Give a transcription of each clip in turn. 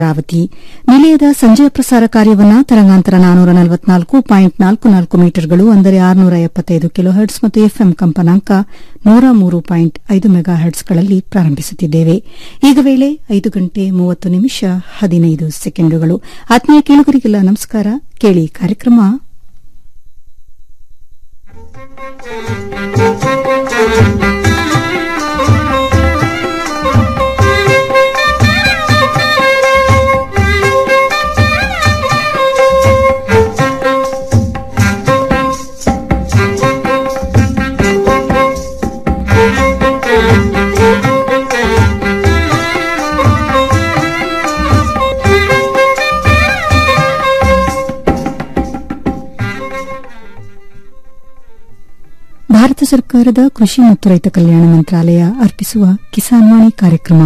ಅಮರಾವತಿ ನಿಲಯದ ಸಂಜೆಯ ಪ್ರಸಾರ ಕಾರ್ಯವನ್ನು ತರಂಗಾಂತರ ನಾನೂರ ನಲವತ್ನಾಲ್ಕು ಪಾಯಿಂಟ್ ನಾಲ್ಕು ನಾಲ್ಕು ಮೀಟರ್ಗಳು ಅಂದರೆ ಆರುನೂರ ಎಪ್ಪತ್ತೈದು ಕಿಲೋಹರ್ಟ್ಸ್ ಮತ್ತು ಎಫ್ಎಂ ಕಂಪನಾಂಕ ನೂರ ಮೂರು ಪಾಯಿಂಟ್ ಐದು ಮೆಗಾ ಹರ್ಟ್ಸ್ಗಳಲ್ಲಿ ಪ್ರಾರಂಭಿಸುತ್ತಿದ್ದೇವೆ ಈಗ ವೇಳೆ ಐದು ಗಂಟೆ ಮೂವತ್ತು ನಿಮಿಷ ಹದಿನೈದು ಸೆಕೆಂಡುಗಳು ಆತ್ಮೀಯ ಕೇಳುಗರಿಗೆಲ್ಲ ನಮಸ್ಕಾರ ಕೇಳಿ ಕಾರ್ಯಕ್ರಮ ಭಾರತ ಸರ್ಕಾರದ ಕೃಷಿ ಮತ್ತು ರೈತ ಕಲ್ಯಾಣ ಮಂತ್ರಾಲಯ ಅರ್ಪಿಸುವ ಕಿಸಾನ್ ವಾಣಿ ಕಾರ್ಯಕ್ರಮ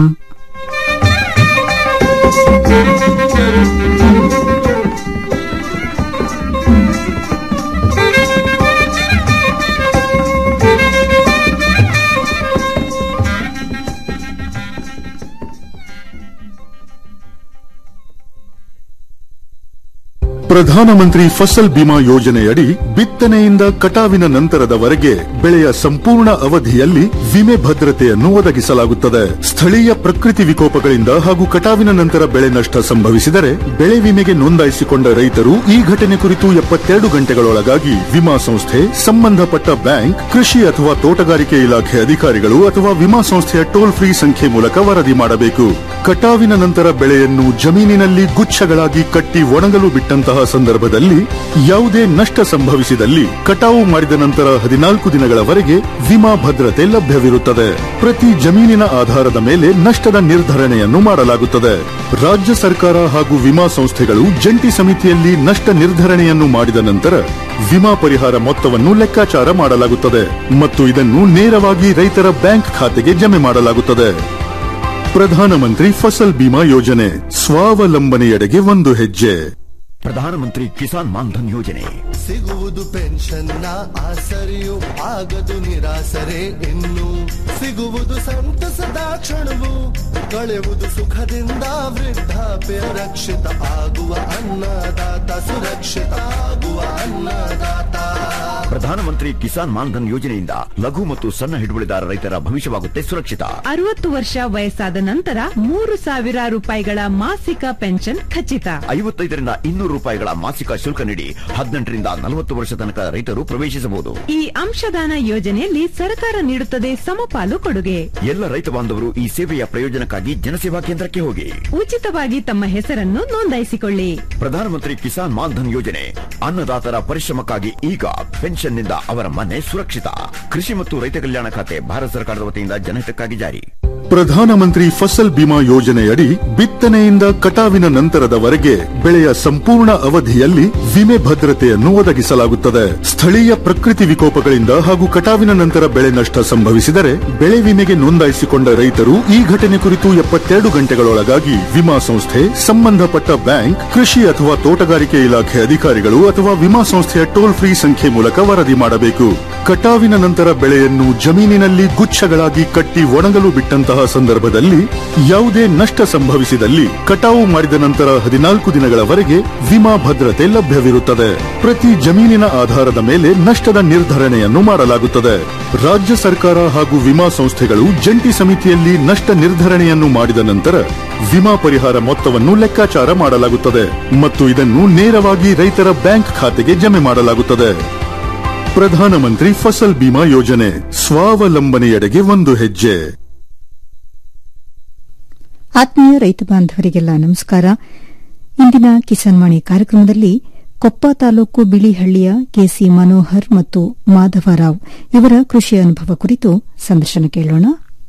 ಪ್ರಧಾನಮಂತ್ರಿ ಫಸಲ್ ಬಿಮಾ ಯೋಜನೆಯಡಿ ಬಿತ್ತನೆಯಿಂದ ಕಟಾವಿನ ನಂತರದವರೆಗೆ ಬೆಳೆಯ ಸಂಪೂರ್ಣ ಅವಧಿಯಲ್ಲಿ ವಿಮೆ ಭದ್ರತೆಯನ್ನು ಒದಗಿಸಲಾಗುತ್ತದೆ ಸ್ಥಳೀಯ ಪ್ರಕೃತಿ ವಿಕೋಪಗಳಿಂದ ಹಾಗೂ ಕಟಾವಿನ ನಂತರ ಬೆಳೆ ನಷ್ಟ ಸಂಭವಿಸಿದರೆ ಬೆಳೆ ವಿಮೆಗೆ ನೋಂದಾಯಿಸಿಕೊಂಡ ರೈತರು ಈ ಘಟನೆ ಕುರಿತು ಎಪ್ಪತ್ತೆರಡು ಗಂಟೆಗಳೊಳಗಾಗಿ ವಿಮಾ ಸಂಸ್ಥೆ ಸಂಬಂಧಪಟ್ಟ ಬ್ಯಾಂಕ್ ಕೃಷಿ ಅಥವಾ ತೋಟಗಾರಿಕೆ ಇಲಾಖೆ ಅಧಿಕಾರಿಗಳು ಅಥವಾ ವಿಮಾ ಸಂಸ್ಥೆಯ ಟೋಲ್ ಫ್ರೀ ಸಂಖ್ಯೆ ಮೂಲಕ ವರದಿ ಮಾಡಬೇಕು ಕಟಾವಿನ ನಂತರ ಬೆಳೆಯನ್ನು ಜಮೀನಿನಲ್ಲಿ ಗುಚ್ಛಗಳಾಗಿ ಕಟ್ಟಿ ಒಣಗಲು ಬಿಟ್ಟಂತಹ ಸಂದರ್ಭದಲ್ಲಿ ಯಾವುದೇ ನಷ್ಟ ಸಂಭವಿಸಿದಲ್ಲಿ ಕಟಾವು ಮಾಡಿದ ನಂತರ ಹದಿನಾಲ್ಕು ದಿನಗಳವರೆಗೆ ವಿಮಾ ಭದ್ರತೆ ಲಭ್ಯವಿರುತ್ತದೆ ಪ್ರತಿ ಜಮೀನಿನ ಆಧಾರದ ಮೇಲೆ ನಷ್ಟದ ನಿರ್ಧರಣೆಯನ್ನು ಮಾಡಲಾಗುತ್ತದೆ ರಾಜ್ಯ ಸರ್ಕಾರ ಹಾಗೂ ವಿಮಾ ಸಂಸ್ಥೆಗಳು ಜಂಟಿ ಸಮಿತಿಯಲ್ಲಿ ನಷ್ಟ ನಿರ್ಧರಣೆಯನ್ನು ಮಾಡಿದ ನಂತರ ವಿಮಾ ಪರಿಹಾರ ಮೊತ್ತವನ್ನು ಲೆಕ್ಕಾಚಾರ ಮಾಡಲಾಗುತ್ತದೆ ಮತ್ತು ಇದನ್ನು ನೇರವಾಗಿ ರೈತರ ಬ್ಯಾಂಕ್ ಖಾತೆಗೆ ಜಮೆ ಮಾಡಲಾಗುತ್ತದೆ ಪ್ರಧಾನಮಂತ್ರಿ ಫಸಲ್ ಬಿಮಾ ಯೋಜನೆ ಸ್ವಾವಲಂಬನೆಯೆಡೆಗೆ ಒಂದು ಹೆಜ್ಜೆ ಪ್ರಧಾನಮಂತ್ರಿ ಕಿಸಾನ್ ಮಾನ್ಧನ್ ಯೋಜನೆ ಸಿಗುವುದು ಪೆನ್ಷನ್ನ ಆಸರೆಯು ಆಗದು ನಿರಾಸರೆ ಇನ್ನು ಸಿಗುವುದು ಸಂತಸದ ಕ್ಷಣವು ಕಳೆಯುವುದು ಸುಖದಿಂದ ವೃದ್ಧಾಪ್ಯ ರಕ್ಷಿತ ಆಗುವ ಅನ್ನದಾತ ಸುರಕ್ಷಿತ ಆಗುವ ಅನ್ನದಾತ ಪ್ರಧಾನಮಂತ್ರಿ ಕಿಸಾನ್ ಮಾನ್ಧನ್ ಯೋಜನೆಯಿಂದ ಲಘು ಮತ್ತು ಸಣ್ಣ ಹಿಡುವಳಿದಾರ ರೈತರ ಭವಿಷ್ಯವಾಗುತ್ತೆ ಸುರಕ್ಷಿತ ಅರವತ್ತು ವರ್ಷ ವಯಸ್ಸಾದ ನಂತರ ಮೂರು ಸಾವಿರ ರೂಪಾಯಿಗಳ ಮಾಸಿಕ ಪೆನ್ಷನ್ ಖಚಿತ ಐವತ್ತೈದರಿಂದ ಇನ್ನೂರು ರೂಪಾಯಿಗಳ ಮಾಸಿಕ ಶುಲ್ಕ ನೀಡಿ ಹದಿನೆಂಟರಿಂದ ನಲವತ್ತು ವರ್ಷ ತನಕ ರೈತರು ಪ್ರವೇಶಿಸಬಹುದು ಈ ಅಂಶದಾನ ಯೋಜನೆಯಲ್ಲಿ ಸರ್ಕಾರ ನೀಡುತ್ತದೆ ಸಮಪಾಲು ಕೊಡುಗೆ ಎಲ್ಲ ರೈತ ಬಾಂಧವರು ಈ ಸೇವೆಯ ಪ್ರಯೋಜನಕ್ಕಾಗಿ ಜನಸೇವಾ ಕೇಂದ್ರಕ್ಕೆ ಹೋಗಿ ಉಚಿತವಾಗಿ ತಮ್ಮ ಹೆಸರನ್ನು ನೋಂದಾಯಿಸಿಕೊಳ್ಳಿ ಪ್ರಧಾನಮಂತ್ರಿ ಕಿಸಾನ್ ಮಾನ್ಧನ್ ಯೋಜನೆ ಅನ್ನದಾತರ ಪರಿಶ್ರಮಕ್ಕಾಗಿ ಈಗ ಪೆನ್ಷನ್ನಿಂದ ಅವರ ಮನೆ ಸುರಕ್ಷಿತ ಕೃಷಿ ಮತ್ತು ರೈತ ಕಲ್ಯಾಣ ಖಾತೆ ಭಾರತ ಸರ್ಕಾರದ ವತಿಯಿಂದ ಜನಹಿತಕ್ಕಾಗಿ ಜಾರಿ ಪ್ರಧಾನಮಂತ್ರಿ ಫಸಲ್ ಬಿಮಾ ಯೋಜನೆಯಡಿ ಬಿತ್ತನೆಯಿಂದ ಕಟಾವಿನ ನಂತರದವರೆಗೆ ಬೆಳೆಯ ಸಂಪೂರ್ಣ ಅವಧಿಯಲ್ಲಿ ವಿಮೆ ಭದ್ರತೆಯನ್ನು ಒದಗಿಸಲಾಗುತ್ತದೆ ಸ್ಥಳೀಯ ಪ್ರಕೃತಿ ವಿಕೋಪಗಳಿಂದ ಹಾಗೂ ಕಟಾವಿನ ನಂತರ ಬೆಳೆ ನಷ್ಟ ಸಂಭವಿಸಿದರೆ ಬೆಳೆ ವಿಮೆಗೆ ನೋಂದಾಯಿಸಿಕೊಂಡ ರೈತರು ಈ ಘಟನೆ ಕುರಿತು ಎಪ್ಪತ್ತೆರಡು ಗಂಟೆಗಳೊಳಗಾಗಿ ವಿಮಾ ಸಂಸ್ಥೆ ಸಂಬಂಧಪಟ್ಟ ಬ್ಯಾಂಕ್ ಕೃಷಿ ಅಥವಾ ತೋಟಗಾರಿಕೆ ಇಲಾಖೆ ಅಧಿಕಾರಿಗಳು ಅಥವಾ ವಿಮಾ ಸಂಸ್ಥೆಯ ಟೋಲ್ ಫ್ರೀ ಸಂಖ್ಯೆ ಮೂಲಕ ವರದಿ ಮಾಡಬೇಕು ಕಟಾವಿನ ನಂತರ ಬೆಳೆಯನ್ನು ಜಮೀನಿನಲ್ಲಿ ಗುಚ್ಛಗಳಾಗಿ ಕಟ್ಟಿ ಒಣಗಲು ಬಿಟ್ಟಂತಹ ಸಂದರ್ಭದಲ್ಲಿ ಯಾವುದೇ ನಷ್ಟ ಸಂಭವಿಸಿದಲ್ಲಿ ಕಟಾವು ಮಾಡಿದ ನಂತರ ಹದಿನಾಲ್ಕು ದಿನಗಳವರೆಗೆ ವಿಮಾ ಭದ್ರತೆ ಲಭ್ಯವಿರುತ್ತದೆ ಪ್ರತಿ ಜಮೀನಿನ ಆಧಾರದ ಮೇಲೆ ನಷ್ಟದ ನಿರ್ಧರಣೆಯನ್ನು ಮಾಡಲಾಗುತ್ತದೆ ರಾಜ್ಯ ಸರ್ಕಾರ ಹಾಗೂ ವಿಮಾ ಸಂಸ್ಥೆಗಳು ಜಂಟಿ ಸಮಿತಿಯಲ್ಲಿ ನಷ್ಟ ನಿರ್ಧರಣೆಯನ್ನು ಮಾಡಿದ ನಂತರ ವಿಮಾ ಪರಿಹಾರ ಮೊತ್ತವನ್ನು ಲೆಕ್ಕಾಚಾರ ಮಾಡಲಾಗುತ್ತದೆ ಮತ್ತು ಇದನ್ನು ನೇರವಾಗಿ ರೈತರ ಬ್ಯಾಂಕ್ ಖಾತೆಗೆ ಜಮೆ ಮಾಡಲಾಗುತ್ತದೆ ಪ್ರಧಾನಮಂತ್ರಿ ಫಸಲ್ ಬಿಮಾ ಯೋಜನೆ ಸ್ವಾವಲಂಬನೆಯೆಡೆಗೆ ಒಂದು ಹೆಜ್ಜೆ ಆತ್ಮೀಯ ರೈತ ಬಾಂಧವರಿಗೆಲ್ಲ ನಮಸ್ಕಾರ ಇಂದಿನ ಕಿಸಾನ್ ವಾಣಿ ಕಾರ್ಯಕ್ರಮದಲ್ಲಿ ಕೊಪ್ಪ ತಾಲೂಕು ಬಿಳಿಹಳ್ಳಿಯ ಕೆಸಿ ಮನೋಹರ್ ಮತ್ತು ಮಾಧವರಾವ್ ಇವರ ಕೃಷಿ ಅನುಭವ ಕುರಿತು ಸಂದರ್ಶನ ಕೇಳೋಣ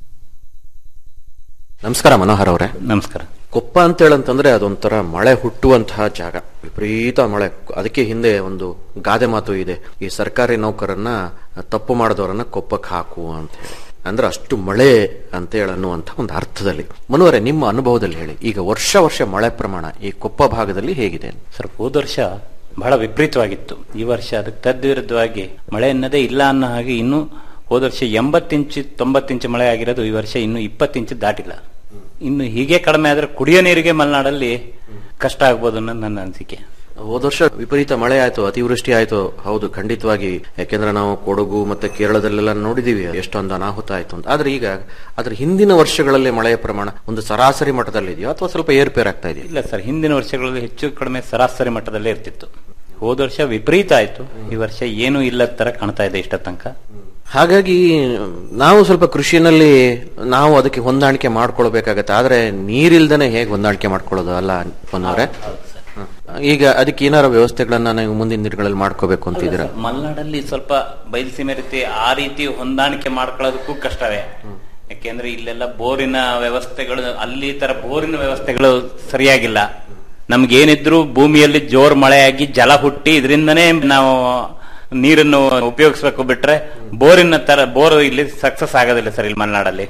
ನಮಸ್ಕಾರ ಮನೋಹರ್ ಅವರೇ ನಮಸ್ಕಾರ ಕೊಪ್ಪ ಅಂತೇಳಂತಂದ್ರೆ ಅದೊಂಥರ ಮಳೆ ಹುಟ್ಟುವಂತಹ ಜಾಗ ವಿಪರೀತ ಮಳೆ ಅದಕ್ಕೆ ಹಿಂದೆ ಒಂದು ಗಾದೆ ಮಾತು ಇದೆ ಈ ಸರ್ಕಾರಿ ನೌಕರನ್ನ ತಪ್ಪು ಮಾಡಿದವರನ್ನ ಕೊಪ್ಪಕ್ಕೆ ಹಾಕು ಅಂತ ಹೇಳಿ ಅಂದ್ರೆ ಅಷ್ಟು ಮಳೆ ಅಂತ ಹೇಳಿ ಅನ್ನುವಂಥ ಒಂದು ಅರ್ಥದಲ್ಲಿ ಮನೋಹರೇ ನಿಮ್ಮ ಅನುಭವದಲ್ಲಿ ಹೇಳಿ ಈಗ ವರ್ಷ ವರ್ಷ ಮಳೆ ಪ್ರಮಾಣ ಈ ಕೊಪ್ಪ ಭಾಗದಲ್ಲಿ ಹೇಗಿದೆ ಸರ್ ಹೋದ ವರ್ಷ ಬಹಳ ವಿಪರೀತವಾಗಿತ್ತು ಈ ವರ್ಷ ಅದಕ್ಕೆ ತದ್ವಿರುದ್ಧವಾಗಿ ಮಳೆ ಅನ್ನೋದೇ ಇಲ್ಲ ಅನ್ನೋ ಹಾಗೆ ಇನ್ನೂ ಹೋದ ವರ್ಷ ಎಂಬತ್ತು ಇಂಚು ತೊಂಬತ್ತು ಇಂಚು ಮಳೆ ಆಗಿರೋದು ಈ ವರ್ಷ ಇನ್ನೂ ಇಪ್ಪತ್ತು ಇಂಚು ದಾಟಿಲ್ಲ ಇನ್ನು ಹೀಗೆ ಕಡಿಮೆ ಆದ್ರೆ ಕುಡಿಯೋ ನೀರಿಗೆ ಮಲೆನಾಡಲ್ಲಿ ಕಷ್ಟ ಆಗ್ಬೋದು ಅನ್ನೋದು ನನ್ನ ಅನಿಸಿಕೆ ಹೋದ ವರ್ಷ ವಿಪರೀತ ಮಳೆ ಆಯ್ತು ಅತಿವೃಷ್ಟಿ ಆಯ್ತು ಹೌದು ಖಂಡಿತವಾಗಿ ಯಾಕೆಂದ್ರೆ ನಾವು ಕೊಡಗು ಮತ್ತೆ ಕೇರಳದಲ್ಲೆಲ್ಲ ನೋಡಿದೀವಿ ಎಷ್ಟೊಂದು ಅನಾಹುತ ಆಯ್ತು ಅಂತ ಆದ್ರೆ ಈಗ ಅದ್ರ ಹಿಂದಿನ ವರ್ಷಗಳಲ್ಲಿ ಮಳೆಯ ಪ್ರಮಾಣ ಒಂದು ಸರಾಸರಿ ಮಟ್ಟದಲ್ಲಿ ಇದೆಯೋ ಅಥವಾ ಸ್ವಲ್ಪ ಏರ್ಪೇರ್ ಆಗ್ತಾ ಇದೆಯಾ ಇಲ್ಲ ಸರ್ ಹಿಂದಿನ ವರ್ಷಗಳಲ್ಲಿ ಹೆಚ್ಚು ಕಡಿಮೆ ಸರಾಸರಿ ಮಟ್ಟದಲ್ಲೇ ಇರ್ತಿತ್ತು ಹೋದ ವರ್ಷ ವಿಪರೀತ ಆಯ್ತು ಈ ವರ್ಷ ಏನೂ ಇಲ್ಲದ ತರ ಕಾಣ್ತಾ ಇದೆ ಇಷ್ಟ ತನಕ ಹಾಗಾಗಿ ನಾವು ಸ್ವಲ್ಪ ಕೃಷಿನಲ್ಲಿ ನಾವು ಅದಕ್ಕೆ ಹೊಂದಾಣಿಕೆ ಮಾಡ್ಕೊಳ್ಬೇಕಾಗತ್ತೆ ಆದ್ರೆ ನೀರಿಲ್ದೇನೆ ಹೇಗೆ ಹೊಂದಾಣಿಕೆ ಮಾಡ್ಕೊಳ್ಳೋದು ಅಲ್ಲ ಪೊನ್ನವ್ರೆ ಹ್ಮ್. ಈಗ ಅದಕ್ಕೆ ಏನಾರ ವ್ಯವಸ್ಥೆಗಳನ್ನ ನೀವು ಮುಂದಿನ ದಿನಗಳಲ್ಲಿ ಮಾಡ್ಕೋಬೇಕು ಅಂತಿದ್ದೀರಾ ಮಲೆನಾಡಲ್ಲಿ ಸ್ವಲ್ಪ ಬಯಲುಸೀಮೆ ರೀತಿ ಆ ರೀತಿ ಹೊಂದಾಣಿಕೆ ಮಾಡ್ಕೊಳ್ಳೋದಕ್ಕೂ ಕಷ್ಟವೇ ಯಾಕೆಂದ್ರೆ ಇಲ್ಲೆಲ್ಲ ಬೋರಿನ ವ್ಯವಸ್ಥೆಗಳು ಅಲ್ಲಿ ತರ ಬೋರಿನ ವ್ಯವಸ್ಥೆಗಳು ಸರಿಯಾಗಿಲ್ಲ ನಮ್ಗೇನಿದ್ರು ಭೂಮಿಯಲ್ಲಿ ಜೋರ್ ಮಳೆಯಾಗಿ ಜಲ ಹುಟ್ಟಿ ಇದರಿಂದನೇ ನಾವು ನೀರನ್ನು ಉಪಯೋಗಿಸ್ಬೇಕು ಬಿಟ್ರೆ ಬೋರಿನ ತರ ಬೋರ್ ಇಲ್ಲಿ ಸಕ್ಸಸ್ ಆಗೋದಿಲ್ಲ ಸರ್ ಇಲ್ಲಿ ಮಲೆನಾಡಲ್ಲಿ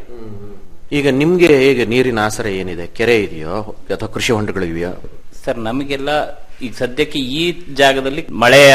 ಈಗ ನಿಮ್ಗೆ ಹೇಗೆ ನೀರಿನ ಆಸರೆ ಏನಿದೆ ಕೆರೆ ಇದೆಯೋ ಅಥವಾ ಕೃಷಿ ಹೊಂಡಗಳು ಇದೆಯೋ ಸರ್ ನಮಗೆಲ್ಲ ಈಗ ಸದ್ಯಕ್ಕೆ ಈ ಜಾಗದಲ್ಲಿ ಮಳೆಯ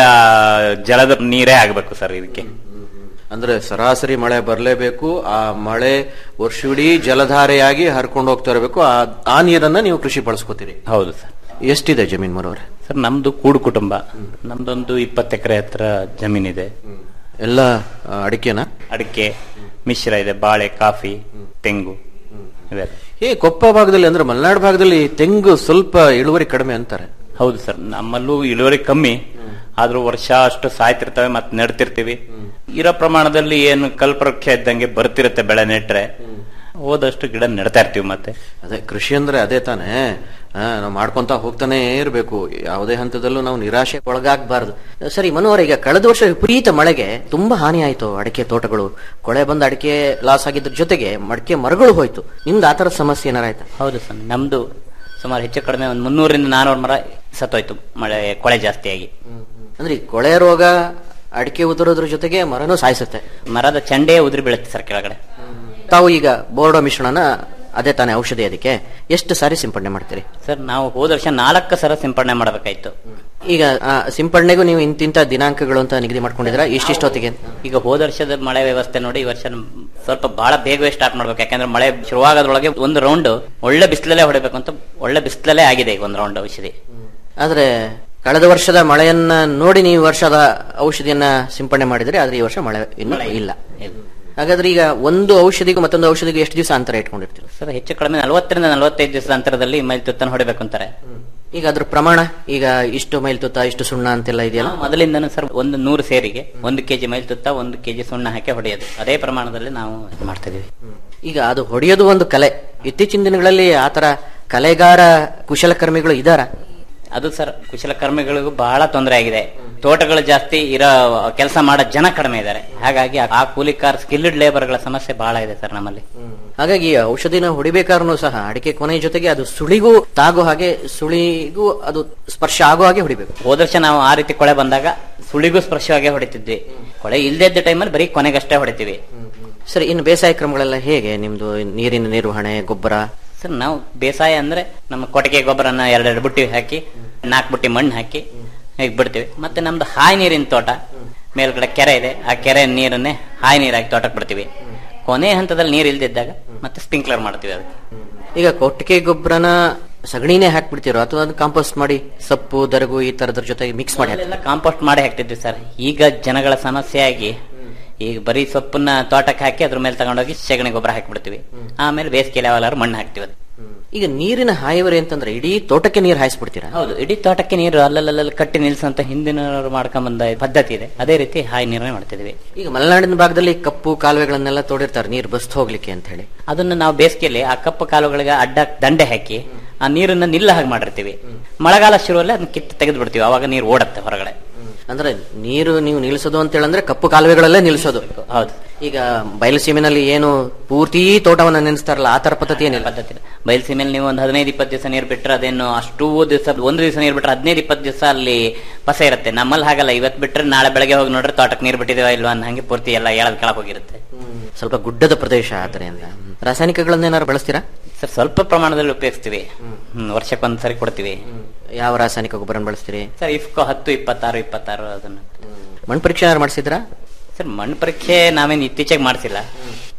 ಜಲದ ನೀರೇ ಆಗ್ಬೇಕು ಸರ್ ಇದಕ್ಕೆ ಅಂದ್ರೆ ಸರಾಸರಿ ಮಳೆ ಬರಲೇಬೇಕು ಆ ಮಳೆ ವರ್ಷವಿಡೀ ಜಲಧಾರೆಯಾಗಿ ಹರ್ಕೊಂಡು ಹೋಗ್ತಾ ಇರಬೇಕು ಆ- ಆ ನೀರನ್ನ ನೀವು ಕೃಷಿ ಬಳಸ್ಕೋತೀರಿ ಹೌದು ಸರ್ ಎಷ್ಟಿದೆ ಜಮೀನ್ ಮರವ್ರೆ ಸರ್ ನಮ್ದು ಕೂಡು ಕುಟುಂಬ ನಮ್ದೊಂದು ಇಪ್ಪತ್ತು ಎಕರೆ ಹತ್ರ ಜಮೀನಿದೆ ಎಲ್ಲ ಆ, ಅಡಿಕೆನಾ ಅಡಿಕೆ ಮಿಶ್ರ ಇದೆ ಬಾಳೆ ಕಾಫಿ ತೆಂಗು ಇವೆಲ್ಲ ಏ ಕೊಪ್ಪ ಭಾಗದಲ್ಲಿ ಅಂದ್ರೆ ಮಲೆನಾಡು ಭಾಗದಲ್ಲಿ ತೆಂಗು ಸ್ವಲ್ಪ ಇಳುವರಿ ಕಡಿಮೆ ಅಂತಾರೆ ಹೌದು ಸರ್ ನಮ್ಮಲ್ಲೂ ಇಳುವರಿ ಕಮ್ಮಿ ಆದ್ರೂ ವರ್ಷ ಅಷ್ಟು ಸಾಯ್ತಿರ್ತವೆ ಮತ್ತೆ ನೆಡ್ತಿರ್ತೀವಿ ಇರೋ ಪ್ರಮಾಣದಲ್ಲಿ ಏನು ಕಲ್ಪವೃಕ್ಷ ಇದ್ದಂಗೆ ಬರ್ತಿರುತ್ತೆ ಬೆಳೆ ನೆಟ್ರೆ ಹೋದಷ್ಟು ಗಿಡ ನೆಡ್ತಾ ಇರ್ತೀವಿ ಮತ್ತೆ ಅದೇ ಕೃಷಿ ಅಂದ್ರೆ ಅದೇ ತಾನೇ ಆ, ನಾವು ಮಾಡ್ಕೊಂತ ಹೋಗ್ತಾನೆ ಇರಬೇಕು ಯಾವುದೇ ಹಂತದಲ್ಲೂ ನಾವು ನಿರಾಶೆ ಒಳಗಾಗಬಾರದು ಸರಿ ಮನೋಹರ್ ಈಗ ಕಳೆದ ವರ್ಷ ವಿಪರೀತ ಮಳೆಗೆ ತುಂಬಾ ಹಾನಿ ಆಯ್ತು ಅಡಿಕೆ ತೋಟಗಳು ಕೊಳೆ ಬಂದ ಅಡಿಕೆ ಲಾಸ್ ಆಗಿದ್ರ ಜೊತೆಗೆ ಮಡಿಕೆ ಮರಗಳು ಹೋಯ್ತು ನಿಮ್ದು ಆ ತರದ ಸಮಸ್ಯೆ ಏನಾರ ಆಯ್ತಾ ಹೌದು ಸರ್ ನಮ್ದು ಸುಮಾರು ಹೆಚ್ಚು ಕಡಿಮೆ ಒಂದು ಮುನ್ನೂರಿಂದ ನಾನೂರು ಮರ ಸತ್ತೋಯ್ತು ಮಳೆ ಕೊಳೆ ಜಾಸ್ತಿಯಾಗಿ ಅಂದ್ರೆ ಈ ಕೊಳೆ ರೋಗ ಅಡಿಕೆ ಉದುರೋದ್ರ ಜೊತೆಗೆ ಮರನೂ ಸಾಯಿಸುತ್ತೆ ಮರದ ಚಂಡೆ ಉದುರಿ ಬೀಳುತ್ತೆ ಸರ್ ಕೆಳಗಡೆ ತಾವು ಈಗ ಬೋರ್ಡೋ ಮಿಶ್ರಣ ಅದೇ ತಾನೇ ಔಷಧಿ ಅದಕ್ಕೆ ಎಷ್ಟು ಸಾರಿ ಸಿಂಪಡಣೆ ಮಾಡ್ತೀರಿ ಸರ್ ನಾವು ಹೋದ ವರ್ಷ ನಾಲ್ಕು ಸಲ ಸಿಂಪಡಣೆ ಮಾಡಬೇಕಾಯ್ತು ಈಗ ಆ, ಸಿಂಪಡಣೆಗೂ ನೀವು ಇಂತಿಂತ ದಿನಾಂಕಗಳು ಅಂತ ನಿಗದಿ ಮಾಡ್ಕೊಂಡಿದ್ರ ಇಷ್ಟಿಷ್ಟೊತ್ತಿಗೆ ಈಗ ಹೋದ ವರ್ಷದ ಮಳೆ ವ್ಯವಸ್ಥೆ ನೋಡಿ ಈ ವರ್ಷ ನಮ್ ಸ್ವಲ್ಪ ಬಹಳ ಬೇಗವೇ ಸ್ಟಾರ್ಟ್ ಮಾಡ್ಬೇಕು ಯಾಕಂದ್ರೆ ಮಳೆ ಶುರುವಾಗೋದ್ರೊಳಗೆ ಒಂದು ರೌಂಡ್ ಒಳ್ಳೆ ಬಿಸಿಲಲ್ಲೇ ಹೊಡಿಬೇಕು ಅಂತ ಒಳ್ಳೆ ಬಿಸಿಲಲ್ಲೇ ಆಗಿದೆ ಈಗ ಒಂದು ರೌಂಡ್ ಔಷಧಿ ಆದ್ರೆ ಕಳೆದ ವರ್ಷದ ಮಳೆಯನ್ನ ನೋಡಿ ನೀವು ಈ ವರ್ಷದ ಔಷಧಿಯನ್ನ ಸಿಂಪಡಣೆ ಮಾಡಿದ್ರೆ ಆದ್ರೆ ಈ ವರ್ಷ ಮಳೆ ಇನ್ನು ಇಲ್ಲ ಹಾಗಾದ್ರೆ ಈಗ ಒಂದು ಔಷಧಿಗೂ ಮತ್ತೊಂದು ಔಷಧಿಗೂ ಎಷ್ಟು ದಿವಸ ಅಂತರ ಇಟ್ಕೊಂಡಿರ್ತೀರಿ ಸರ್ ಹೆಚ್ಚು ಕಡಿಮೆ ನಲವತ್ತರಿಂದ ನಲವತ್ತೈದು ದಿವಸದ ಅಂತರದಲ್ಲಿ ಮೈಲ್ ತುತ್ತನ್ನು ಹೊಡಿಬೇಕು ಅಂತಾರೆ ಈಗ ಅದ್ರ ಪ್ರಮಾಣ ಈಗ ಇಷ್ಟು ಮೈಲ್ ತುತ್ತ ಇಷ್ಟು ಸುಣ್ಣ ಅಂತೆಲ್ಲ ಇದೆಯಲ್ಲ ನಾವು ಮೊದಲಿಂದನೂ ಸರ್ ಒಂದು ನೂರು ಸೇರಿಗೆ ಒಂದು ಕೆಜಿ ಮೈಲ್ ತುತ್ತ ಒಂದು ಕೆಜಿ ಸುಣ್ಣ ಹಾಕಿ ಹೊಡೆಯೋದು ಅದೇ ಪ್ರಮಾಣದಲ್ಲಿ ನಾವು ಇದು ಮಾಡ್ತಾ ಇದೀವಿ ಈಗ ಅದು ಹೊಡೆಯೋದು ಒಂದು ಕಲೆ ಇತ್ತೀಚಿನ ದಿನಗಳಲ್ಲಿ ಆತರ ಕಲೆಗಾರ ಕುಶಲಕರ್ಮಿಗಳು ಇದಾರ ಅದು ಸರ್ ಕುಶಲಕರ್ಮಿಗಳಿಗೂ ಬಹಳ ತೊಂದರೆ ಆಗಿದೆ ತೋಟಗಳು ಜಾಸ್ತಿ ಇರೋ ಕೆಲಸ ಮಾಡೋ ಜನ ಕಡಿಮೆ ಇದ್ದಾರೆ ಹಾಗಾಗಿ ಆ- ಆ ಕೂಲಿಕಾರ್ ಸ್ಕಿಲ್ಡ್ ಲೇಬರ್ಗಳ ಸಮಸ್ಯೆ ಬಹಳ ಇದೆ ಸರ್ ನಮ್ಮಲ್ಲಿ ಹಾಗಾಗಿ ಈ ಔಷಧಿನ ಹೊಡಿಬೇಕಾದ್ರೂ ಸಹ ಅಡಿಕೆ ಕೊನೆ ಜೊತೆಗೆ ಅದು ಸುಳಿಗೂ ತಾಗೋ ಹಾಗೆ ಸುಳಿಗೂ ಅದು ಸ್ಪರ್ಶ ಆಗೋ ಹಾಗೆ ಹೊಡಿಬೇಕು ಹೋದ ವರ್ಷ ನಾವು ಆ ರೀತಿ ಕೊಳೆ ಬಂದಾಗ ಸುಳಿಗೂ ಸ್ಪರ್ಶವಾಗಿ ಹೊಡಿತಿದ್ವಿ ಕೊಳೆ ಇಲ್ಲದೆ ಇದ್ದ ಟೈಮಲ್ಲಿ ಬರೀ ಕೊನೆಗಷ್ಟೇ ಹೊಡಿತೀವಿ ಸರಿ ಇನ್ನು ಬೇಸಾಯ ಕ್ರಮಗಳೆಲ್ಲ ಹೇಗೆ ನಿಮ್ದು ನೀರಿನ ನಿರ್ವಹಣೆ ಗೊಬ್ಬರ ಸರ್ ನಾವು ಬೇಸಾಯ ಅಂದ್ರೆ ನಮ್ಮ ಕೊಟ್ಟಿಗೆ ಗೊಬ್ಬರನ ಎರಡೆರಡು ಬುಟ್ಟಿ ಹಾಕಿ ನಾಲ್ಕು ಬುಟ್ಟಿ ಮಣ್ಣು ಹಾಕಿ ಹೀಗೆ ಬಿಡ್ತೀವಿ ಮತ್ತೆ ನಮ್ದು ಹಾಯಿ ನೀರಿನ ತೋಟ ಮೇಲ್ಗಡೆ ಕೆರೆ ಇದೆ ಆ ಕೆರೆ ನೀರನ್ನೇ ಹಾಯಿ ನೀರು ಹಾಕಿ ತೋಟಕ್ಕೆ ಬಿಡ್ತೀವಿ ಕೊನೆ ಹಂತದಲ್ಲಿ ನೀರು ಇಲ್ದಿದ್ದಾಗ ಮತ್ತೆ ಸ್ಪ್ರಿಂಕ್ಲರ್ ಮಾಡ್ತೀವಿ ಅದಕ್ಕೆ ಈಗ ಕೊಟ್ಟಿಗೆ ಗೊಬ್ಬರನ ಸಗಣಿನೇ ಹಾಕ್ಬಿಡ್ತೀರೋ ಅಥವಾ ಅದನ್ನ ಕಾಂಪೋಸ್ಟ್ ಮಾಡಿ ಸೊಪ್ಪು ದರಗು ಈ ತರದ್ರ ಜೊತೆಗೆ ಮಿಕ್ಸ್ ಮಾಡಿ ಹಾಕ್ತೀರಾ? ಎಲ್ಲ ಕಾಂಪೋಸ್ಟ್ ಮಾಡಿ ಹಾಕ್ತಿದ್ವಿ ಸರ್ ಈಗ ಜನಗಳ ಸಮಸ್ಯೆ ಆಗಿ ಈಗ ಬರೀ ಸೊಪ್ಪನ್ನ ತೋಟಕ್ಕೆ ಹಾಕಿ ಅದ್ರ ಮೇಲೆ ತಗೊಂಡೋಗಿ ಸಗಣಿ ಗೊಬ್ಬರ ಹಾಕಿಬಿಡ್ತೀವಿ ಆಮೇಲೆ ಬೇಸಿಗೆ ಯಾವಾಗಾದ್ರು ಮಣ್ಣು ಹಾಕ್ತಿವಿ ಅದು ಈಗ ನೀರಿನ ಹಾಯಿವರಿ ಅಂತಂದ್ರೆ ಇಡೀ ತೋಟಕ್ಕೆ ನೀರು ಹಾಯಿಸ್ಬಿಡ್ತೀರಾ ಹೌದು ಇಡೀ ತೋಟಕ್ಕೆ ನೀರು ಅಲ್ಲಲ್ಲಲ್ಲಿ ಕಟ್ಟಿ ನಿಲ್ಸಂತ ಹಿಂದಿನವರು ಮಾಡ್ಕೊಂಡ್ ಬಂದ ಪದ್ಧತಿ ಇದೆ ಅದೇ ರೀತಿ ಹಾಯಿ ನೀರನ್ನೇ ಮಾಡ್ತಿದ್ವಿ ಈಗ ಮಲೆನಾಡಿನ ಭಾಗದಲ್ಲಿ ಕಪ್ಪು ಕಾಲುವೆಗಳನ್ನೆಲ್ಲ ತೋಡಿರ್ತಾರೆ ನೀರು ಬಸ್ತು ಹೋಗ್ಲಿಕ್ಕೆ ಅಂತ ಹೇಳಿ ಅದನ್ನ ನಾವು ಬೇಸಿಗೆಯಲ್ಲಿ ಆ ಕಪ್ಪು ಕಾಲುಗಳಿಗೆ ಅಡ್ಡ ದಂಡೆ ಹಾಕಿ ಆ ನೀರನ್ನ ನಿಲ್ಲ ಹಾಗೆ ಮಾಡಿರ್ತೀವಿ ಮಳೆಗಾಲ ಶುರುವಲ್ಲಿ ಅದನ್ನ ಕಿತ್ತು ತೆಗೆದು ಬಿಡ್ತೀವಿ ಅವಾಗ ನೀರು ಓಡತ್ತೆ ಹೊರಗಡೆ ಅಂದ್ರೆ ನೀರು ನೀವು ನಿಲ್ಸೋದು ಅಂತ ಹೇಳಂದ್ರೆ ಕಪ್ಪು ಕಾಲುವೆಗಳಲ್ಲೇ ನಿಲ್ಸೋದು ಹೌದು ಈಗ ಬಯಲುಸೀಮೆನಲ್ಲಿ ಏನು ಪೂರ್ತಿ ತೋಟವನ್ನ ನೆನೆಸ್ತಾರಲ್ಲ ಆ ತರ ಪದ್ಧತಿ ಏನಿಲ್ಲ ಪದ್ಧತಿ ಬಯಲುಸೀಮೆಯಲ್ಲಿ ನೀವು ಒಂದು ಹದಿನೈದು ಇಪ್ಪತ್ತು ದಿವಸ ನೀರು ಬಿಟ್ರೆ ಅದೇನು ಅಷ್ಟು ದಿವಸ ಒಂದು ದಿವಸ ನೀರು ಬಿಟ್ರೆ ಹದಿನೈದು ಇಪ್ಪತ್ತು ದಿವಸ ಅಲ್ಲಿ ಪಸ ಇರುತ್ತೆ ನಮ್ಮಲ್ಲಿ ಹಾಗಲ್ಲ ಇವತ್ತು ಬಿಟ್ರೆ ನಾಳೆ ಬೆಳಗ್ಗೆ ಹೋಗಿ ನೋಡ್ರೆ ತೋಟಕ್ಕೆ ನೀರು ಬಿಟ್ಟಿದೇವಾ ಇಲ್ವಾ ಅನ್ನೋ ಹಂಗೆ ಪೂರ್ತಿ ಎಲ್ಲ ಎಳದ್ ಕೆಳಗೆ ಹೋಗಿರುತ್ತೆ ಸ್ವಲ್ಪ ಗುಡ್ಡದ ಪ್ರದೇಶ ಆದ್ರಿಂದ ರಾಸಾಯನಿಕಗಳನ್ನೇನಾರು ಬಳಸ್ತೀರಾ ಸರ್ ಸ್ವಲ್ಪ ಪ್ರಮಾಣದಲ್ಲಿ ಉಪಯೋಗಿಸ್ತೀವಿ ಹ್ಮ್, ವರ್ಷಕ್ಕೊಂದ್ಸರಿ ಕೊಡ್ತೀವಿ ಯಾವ ರಾಸಾಯನಿಕ ಗೊಬ್ಬರ ಬಳಸ್ತೀರಿ ಸರ್ ಇಫ್ಕೋ ಹತ್ತು ಇಪ್ಪತ್ತಾರು ಇಪ್ಪತ್ತಾರು ಅದನ್ನ ಮಣ್ಣು ಪರೀಕ್ಷೆ ಏನಾರು ಮಾಡಿಸಿದ್ರಾ ಸರ್ ಮಣ್ಣು ಪರೀಕ್ಷೆ ನಾವೇನು ಇತ್ತೀಚೆಗೆ ಮಾಡಿಸಿಲ್ಲ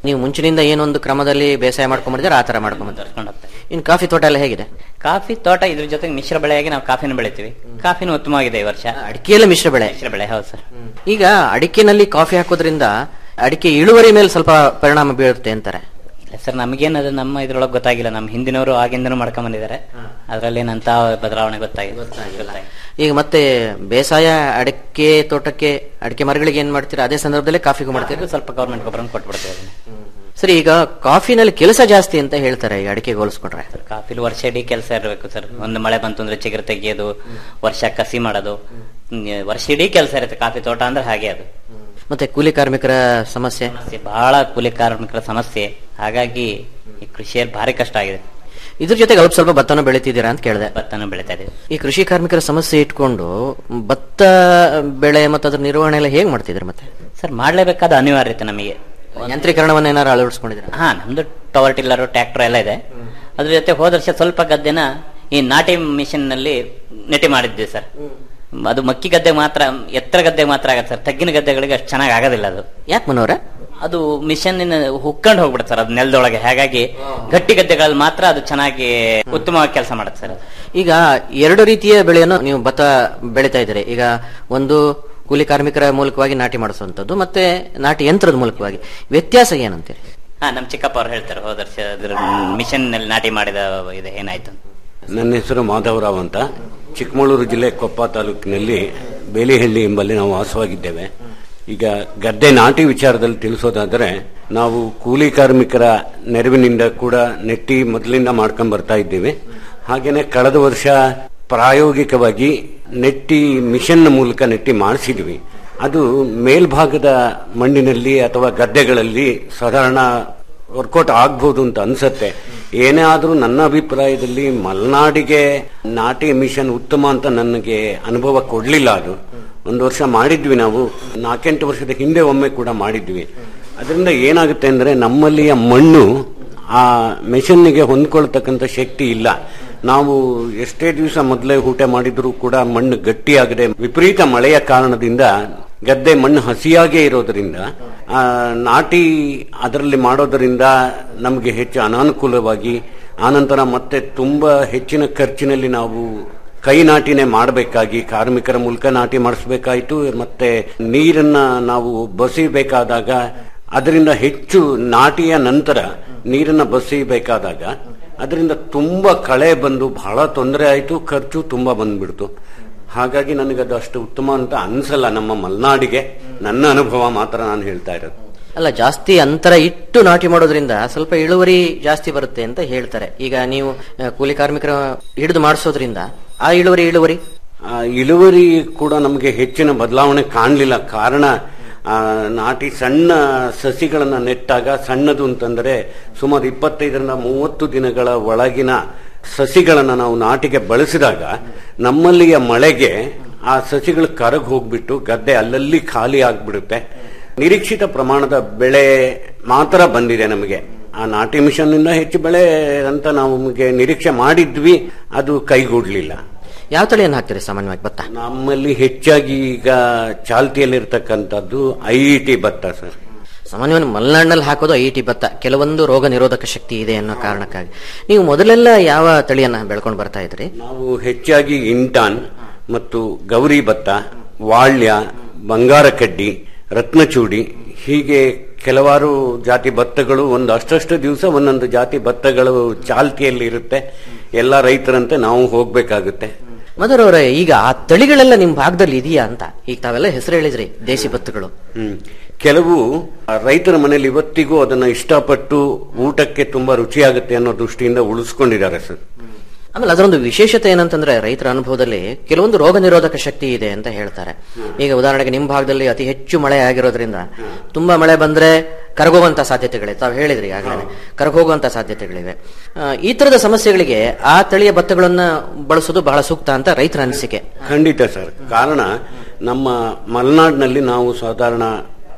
ನೀವು ಮುಂಚಿನಿಂದ ಏನೊಂದು ಕ್ರಮದಲ್ಲಿ ಬೇಸಾಯ ಮಾಡ್ಕೊಂಡ್ಬಂದಿದ್ರೆ ಆ ತರ ಮಾಡ್ಕೊಂಡ್ಬಂದ್ರೆ ತರ್ಸ್ಕೊಂಡು ಹೋಗ್ತಾರೆ ಇನ್ನು ಕಾಫಿ ತೋಟ ಎಲ್ಲ ಹೇಗಿದೆ ಕಾಫಿ ತೋಟ ಇದ್ರ ಜೊತೆಗೆ ಮಿಶ್ರ ಬೆಳೆಯಾಗಿ ನಾವು ಕಾಫಿನ ಬೆಳಿತೀವಿ ಕಾಫಿನೂ ಉತ್ತಮವಾಗಿದೆ ಈ ವರ್ಷ ಅಡಿಕೆಯಲ್ಲ ಮಿಶ್ರ ಬೆಳೆ ಮಿಶ್ರ ಬೆಳೆ ಹೌದು ಸರ್ ಈಗ ಅಡಿಕೆನಲ್ಲಿ ಕಾಫಿ ಹಾಕೋದ್ರಿಂದ ಅಡಿಕೆ ಇಳುವರಿ ಮೇಲೆ ಸ್ವಲ್ಪ ಪರಿಣಾಮ ಬೀಳುತ್ತೆ ಅಂತಾರೆ ಇಲ್ಲ ಸರ್ ನಮಗೇನು ಅದು ನಮ್ಮ ಇದ್ರೊಳಗೆ ಗೊತ್ತಾಗಿಲ್ಲ ನಮ್ಮ ಹಿಂದಿನವರು ಆಗಿಂದನೂ ಮಾಡ್ಕೊಂಡ್ ಬಂದಿದ್ದಾರೆ ಅದರಲ್ಲಿ ಏನಂತ ಬದಲಾವಣೆ ಗೊತ್ತಾಗಿದೆ ಗೊತ್ತಾಗಿಲ್ಲ. ಈಗ ಮತ್ತೆ ಬೇಸಾಯ ಅಡಿಕೆ ತೋಟಕ್ಕೆ ಅಡಿಕೆ ಮರಗಳಿಗೆ ಏನ್ ಮಾಡ್ತೀರಾ ಅದೇ ಸಂದರ್ಭದಲ್ಲೇ ಕಾಫಿಗೂ ಮಾಡ್ತೀರಾ ಇದು ಸ್ವಲ್ಪ ಗೌರ್ಮೆಂಟ್ ಗೊಬ್ಬರ ಕೊಟ್ಬಿಡ್ತೀವಿ ಅದನ್ನ. ಸರಿ ಈಗ ಕಾಫಿನಲ್ಲಿ ಕೆಲಸ ಜಾಸ್ತಿ ಅಂತ ಹೇಳ್ತಾರೆ ಈ ಅಡಿಕೆಗೆ ಹೋಲಿಸ್ಕೊಂಡ್ರೆ ಕಾಫಿಲಿ ವರ್ಷ ಇಡೀ ಕೆಲಸ ಇರಬೇಕು ಸರ್ ಒಂದು ಮಳೆ ಬಂತು ಅಂದ್ರೆ ಚಿಗುರು ತೆಗಿಯೋದು ವರ್ಷ ಕಸಿ ಮಾಡೋದು ಹ್ಮ್, ವರ್ಷ ಇಡೀ ಕೆಲಸ ಇರುತ್ತೆ ಕಾಫಿ ತೋಟ ಅಂದ್ರೆ ಹಾಗೆ ಅದು ಮತ್ತೆ ಕೂಲಿ ಕಾರ್ಮಿಕರ ಸಮಸ್ಯೆ ಸಮಸ್ಯೆ ಬಹಳ ಕೂಲಿ ಕಾರ್ಮಿಕರ ಸಮಸ್ಯೆ ಹಾಗಾಗಿ ಈ ಕೃಷಿಯಲ್ಲಿ ಭಾರಿ ಕಷ್ಟ ಆಗಿದೆ ಇದ್ರ ಜೊತೆಗೆ ಅಲ್ಪ ಸ್ವಲ್ಪ ಭತ್ತನ ಬೆಳಿತಿದ್ದೀರಾ ಅಂತ ಕೇಳಿದೆ ಭತ್ತನ ಬೆಳಿತಾ ಇದೀವಿ ಈ ಕೃಷಿ ಕಾರ್ಮಿಕರ ಸಮಸ್ಯೆ ಇಟ್ಕೊಂಡು ಭತ್ತ ಬೆಳೆ ಮತ್ತು ಅದ್ರ ನಿರ್ವಹಣೆ ಎಲ್ಲ ಹೇಗ್ ಮಾಡ್ತಿದ್ರು ಮತ್ತೆ ಸರ್ ಮಾಡ್ಲೇಬೇಕಾದ ಅನಿವಾರ್ಯತೆ ನಮಗೆ ಯಂತ್ರೀಕರಣವನ್ನ ಏನಾರು ಅಳವಡಿಸ್ಕೊಂಡಿದ್ರ ಹಾ ನಮ್ದು ಪವರ್ ಟಿಲ್ಲರ್ ಟ್ರ್ಯಾಕ್ಟರ್ ಎಲ್ಲ ಇದೆ ಅದ್ರ ಜೊತೆ ಹೋದ ವರ್ಷ ಸ್ವಲ್ಪ ಗದ್ದೆನ ಈ ನಾಟಿ ಮಿಷನ್ ನಲ್ಲಿ ನೆಟಿ ಮಾಡಿದ್ವಿ ಸರ್ ಅದು ಮಕ್ಕಿ ಗದ್ದೆ ಮಾತ್ರ ಎತ್ತರ ಗದ್ದೆ ಮಾತ್ರ ಆಗತ್ತೆ ಸರ್ ತಗ್ಗಿನ ಗದ್ದೆಗಳಿಗೆ ಅಷ್ಟು ಚೆನ್ನಾಗಿ ಆಗೋದಿಲ್ಲ ಅದು ಯಾಕೆ ಮನೋರ ಅದು ಮಿಷನ್ ಹುಕ್ಕೊಂಡು ಹೋಗ್ಬಿಡುತ್ತೆ ಸರ್ ಅದು ನೆಲದೊಳಗೆ ಹಾಗಾಗಿ ಗಟ್ಟಿ ಗದ್ದೆಗಳಲ್ಲಿ ಮಾತ್ರ ಅದು ಚೆನ್ನಾಗಿ ಉತ್ತಮವಾಗಿ ಕೆಲಸ ಮಾಡುತ್ತೆ ಸರ್ ಅದು ಈಗ ಎರಡು ರೀತಿಯ ಬೆಳೆಯನ್ನು ನೀವು ಭತ್ತ ಬೆಳಿತಾ ಇದ್ದೀರಿ ಈಗ ಒಂದು ಕೂಲಿ ಕಾರ್ಮಿಕರ ಮೂಲಕವಾಗಿ ನಾಟಿ ಮಾಡಿಸುವಂತದ್ದು ಮತ್ತೆ ನಾಟಿ ಯಂತ್ರದ ಮೂಲಕವಾಗಿ ವ್ಯತ್ಯಾಸ ಏನಂತೀರಿ ಹಾ ನಮ್ ಚಿಕ್ಕಪ್ಪ ಅವ್ರು ಹೇಳ್ತಾರೆ ಹೋದ ವರ್ಷ ಅದ್ರ ಮಿಷನ್ ನಲ್ಲಿ ನಾಟಿ ಮಾಡಿದ ಇದೆ ಏನಾಯ್ತು ಅಂತ. ನನ್ನ ಹೆಸರು ಮಾಧವರಾವ್ ಅಂತ ಚಿಕ್ಕಮಗಳೂರು ಜಿಲ್ಲೆ ಕೊಪ್ಪ ತಾಲೂಕಿನಲ್ಲಿ ಬೇಲಿಹಳ್ಳಿ ಎಂಬಲ್ಲಿ ನಾವು ವಾಸವಾಗಿದ್ದೇವೆ ಈಗ ಗದ್ದೆ ನಾಟಿ ವಿಚಾರದಲ್ಲಿ ತಿಳಿಸೋದಾದರೆ ನಾವು ಕೂಲಿ ಕಾರ್ಮಿಕರ ನೆರವಿನಿಂದ ಕೂಡ ನೆಟ್ಟಿ ಮೊದಲಿಂದ ಮಾಡ್ಕೊಂಡ್ ಬರ್ತಾ ಇದ್ದೇವೆ ಹಾಗೇನೆ ಕಳೆದ ವರ್ಷ ಪ್ರಾಯೋಗಿಕವಾಗಿ ನೆಟ್ಟಿ ಮಿಷನ್ ಮೂಲಕ ನೆಟ್ಟಿ ಮಾಡಿಸಿದ್ವಿ ಅದು ಮೇಲ್ಭಾಗದ ಮಣ್ಣಿನಲ್ಲಿ ಅಥವಾ ಗದ್ದೆಗಳಲ್ಲಿ ಸಾಧಾರಣ ವರ್ಕೌಟ್ ಆಗ್ಬಹುದು ಅಂತ ಅನ್ಸತ್ತೆ ಏನೇ ಆದ್ರೂ ನನ್ನ ಅಭಿಪ್ರಾಯದಲ್ಲಿ ಮಲೆನಾಡಿಗೆ ನಾಟಿ ಮಿಷನ್ ಉತ್ತಮ ಅಂತ ನನಗೆ ಅನುಭವ ಕೊಡ್ಲಿಲ್ಲ ಅದು ಒಂದು ವರ್ಷ ಮಾಡಿದ್ವಿ ನಾವು ನಾಲ್ಕೆಂಟು ವರ್ಷದ ಹಿಂದೆ ಒಮ್ಮೆ ಕೂಡ ಮಾಡಿದ್ವಿ ಅದರಿಂದ ಏನಾಗುತ್ತೆ ಅಂದ್ರೆ ನಮ್ಮಲ್ಲಿಯ ಮಣ್ಣು ಆ ಮೆಷನ್ನಿಗೆ ಹೊಂದ್ಕೊಳ್ತಕ್ಕಂಥ ಶಕ್ತಿ ಇಲ್ಲ ನಾವು ಎಷ್ಟೇ ದಿವಸ ಮೊದಲೇ ಊಟ ಮಾಡಿದ್ರೂ ಕೂಡ ಮಣ್ಣು ಗಟ್ಟಿಯಾಗದೆ ವಿಪರೀತ ಮಳೆಯ ಕಾರಣದಿಂದ ಗದ್ದೆ ಮಣ್ಣು ಹಸಿಯಾಗೇ ಇರೋದ್ರಿಂದ ಆ, ನಾಟಿ ಅದರಲ್ಲಿ ಮಾಡೋದರಿಂದ ನಮಗೆ ಹೆಚ್ಚು ಅನಾನುಕೂಲವಾಗಿ ಆನಂತರ ಮತ್ತೆ ತುಂಬಾ ಹೆಚ್ಚಿನ ಖರ್ಚಿನಲ್ಲಿ ನಾವು ಕೈ ನಾಟಿನೇ ಮಾಡಬೇಕಾಗಿ ಕಾರ್ಮಿಕರ ಮೂಲಕ ನಾಟಿ ಮಾಡಿಸ್ಬೇಕಾಯ್ತು ಮತ್ತೆ ನೀರನ್ನ ನಾವು ಬಸಿಬೇಕಾದಾಗ ಅದರಿಂದ ಹೆಚ್ಚು ನಾಟಿಯ ನಂತರ ನೀರನ್ನ ಬಸಿಬೇಕಾದಾಗ ಅದರಿಂದ ತುಂಬಾ ಕಳೆ ಬಂದು ಬಹಳ ತೊಂದರೆ ಆಯ್ತು ಖರ್ಚು ತುಂಬಾ ಬಂದ್ಬಿಡ್ತು ಹಾಗಾಗಿ ನನಗದು ಅಷ್ಟು ಉತ್ತಮ ಅಂತ ಅನ್ಸಲ್ಲ ನಮ್ಮ ಮಲೆನಾಡಿಗೆ ನನ್ನ ಅನುಭವ ಮಾತ್ರ ನಾನು ಹೇಳ್ತಾ ಇರೋದು ಅಲ್ಲ ಜಾಸ್ತಿ ಅಂತರ ಇಟ್ಟು ನಾಟಿ ಮಾಡೋದ್ರಿಂದ ಸ್ವಲ್ಪ ಇಳುವರಿ ಜಾಸ್ತಿ ಬರುತ್ತೆ ಅಂತ ಹೇಳ್ತಾರೆ ಈಗ ನೀವು ಆ, ಕೂಲಿ ಕಾರ್ಮಿಕರ ಹಿಡಿದು ಮಾಡಿಸೋದ್ರಿಂದ ಆ ಇಳುವರಿ ಇಳುವರಿ ಆ, ಇಳುವರಿ ಕೂಡ ನಮಗೆ ಹೆಚ್ಚಿನ ಬದಲಾವಣೆ ಕಾಣಲಿಲ್ಲ ಕಾರಣ ಆ, ನಾಟಿ ಸಣ್ಣ ಸಸಿಗಳನ್ನ ನೆಟ್ಟಾಗ ಸಣ್ಣದು ಅಂತಂದ್ರೆ ಸುಮಾರು ಇಪ್ಪತ್ತೈದರಿಂದ ಮೂವತ್ತು ದಿನಗಳ ಒಳಗಿನ ಸಸಿಗಳನ್ನ ನಾವು ನಾಟಿಗೆ ಬಳಸಿದಾಗ ನಮ್ಮಲ್ಲಿಯ ಮಳೆಗೆ ಆ ಸಸಿಗಳು ಕರಗ್ ಹೋಗ್ಬಿಟ್ಟು ಗದ್ದೆ ಅಲ್ಲಲ್ಲಿ ಖಾಲಿ ಆಗ್ಬಿಡುತ್ತೆ ನಿರೀಕ್ಷಿತ ಪ್ರಮಾಣದ ಬೆಳೆ ಮಾತ್ರ ಬಂದಿದೆ ನಮಗೆ ಆ ನಾಟಿ ಮಿಷನ್ನಿಂದ ಹೆಚ್ಚು ಬೆಳೆ ಅಂತ ನಾವು ನಮಗೆ ನಿರೀಕ್ಷೆ ಮಾಡಿದ್ವಿ ಅದು ಕೈಗೂಡ್ಲಿಲ್ಲ ಯಾವ ತಳಿಯನ್ನು ಹಾಕ್ತೀರಿ ಸಾಮಾನ್ಯವಾಗಿ ಭತ್ತ ನಮ್ಮಲ್ಲಿ ಹೆಚ್ಚಾಗಿ ಈಗ ಚಾಲ್ತಿಯಲ್ಲಿರ್ತಕ್ಕಂಥದ್ದು ಐ ಇ ಟಿ ಭತ್ತ ಸರ್ ಸಾಮಾನ್ಯವಾಗಿ ಮಲೆನಾಡಿನಲ್ಲಿ ಹಾಕೋದು ಐ ಟಿ ಭತ್ತ ಕೆಲವೊಂದು ರೋಗ ನಿರೋಧಕ ಶಕ್ತಿ ಇದೆ ಅನ್ನೋ ಕಾರಣಕ್ಕಾಗಿ ನೀವು ಮೊದಲೆಲ್ಲ ಯಾವ ತಳಿಯನ್ನ ಬೆಳ್ಕೊಂಡು ಬರ್ತಾ ಇದ್ರಿ ನಾವು ಹೆಚ್ಚಾಗಿ ಇಂಟಾನ್ ಮತ್ತು ಗೌರಿ ಭತ್ತ ವಾಳ್ಯ ಬಂಗಾರ ಕಡ್ಡಿ ರತ್ನಚೂಡಿ ಹೀಗೆ ಕೆಲವಾರು ಜಾತಿ ಭತ್ತಗಳು ಒಂದು ಅಷ್ಟಷ್ಟು ದಿವಸ ಒಂದೊಂದು ಜಾತಿ ಭತ್ತಗಳು ಚಾಲ್ತಿಯಲ್ಲಿ ಇರುತ್ತೆ ಎಲ್ಲ ರೈತರಂತೆ ನಾವು ಹೋಗ್ಬೇಕಾಗುತ್ತೆ ಮಧುರ್ ಅವರೇ ಈಗ ಆ ತಳಿಗಳೆಲ್ಲ ನಿಮ್ ಭಾಗದಲ್ಲಿ ಇದೆಯಾ ಅಂತ ಈಗ ತಾವೆಲ್ಲ ಹೆಸರು ಹೇಳಿದ್ರಿ ದೇಸಿ ಭತ್ತಗಳು ಹ್ಮ್ ಕೆಲವು ಆ ರೈತರ ಮನೆಯಲ್ಲಿ ಇವತ್ತಿಗೂ ಅದನ್ನ ಇಷ್ಟಪಟ್ಟು ಊಟಕ್ಕೆ ತುಂಬಾ ರುಚಿಯಾಗುತ್ತೆ ಅನ್ನೋ ದೃಷ್ಟಿಯಿಂದ ಉಳಿಸ್ಕೊಂಡಿದ್ದಾರೆ ಸರ್ ಆಮೇಲೆ ಅದರೊಂದು ವಿಶೇಷತೆ ಏನಂತಂದ್ರೆ ರೈತರ ಅನುಭವದಲ್ಲಿ ಕೆಲವೊಂದು ರೋಗ ನಿರೋಧಕ ಶಕ್ತಿ ಇದೆ ಅಂತ ಹೇಳ್ತಾರೆ ಈಗ ಉದಾಹರಣೆಗೆ ನಿಮ್ಮ ಭಾಗದಲ್ಲಿ ಅತಿ ಹೆಚ್ಚು ಮಳೆ ಆಗಿರೋದ್ರಿಂದ ತುಂಬಾ ಮಳೆ ಬಂದ್ರೆ ಕರಗೋಗುವಂತ ಸಾಧ್ಯತೆಗಳಿವೆ ತಾವು ಹೇಳಿದ್ರಿ ಈಗಾಗಲೇ ಕರಗೋಗುವಂತ ಸಾಧ್ಯತೆಗಳಿವೆ ಆ, ಈ ತರದ ಸಮಸ್ಯೆಗಳಿಗೆ ಆ ತಳಿಯ ಭತ್ತಗಳನ್ನ ಬಳಸೋದು ಬಹಳ ಸೂಕ್ತ ಅಂತ ರೈತರ ಅನಿಸಿಕೆ ಖಂಡಿತ ಸರ್ ಕಾರಣ ನಮ್ಮ ಮಲೆನಾಡಿನಲ್ಲಿ ನಾವು ಸಾಧಾರಣ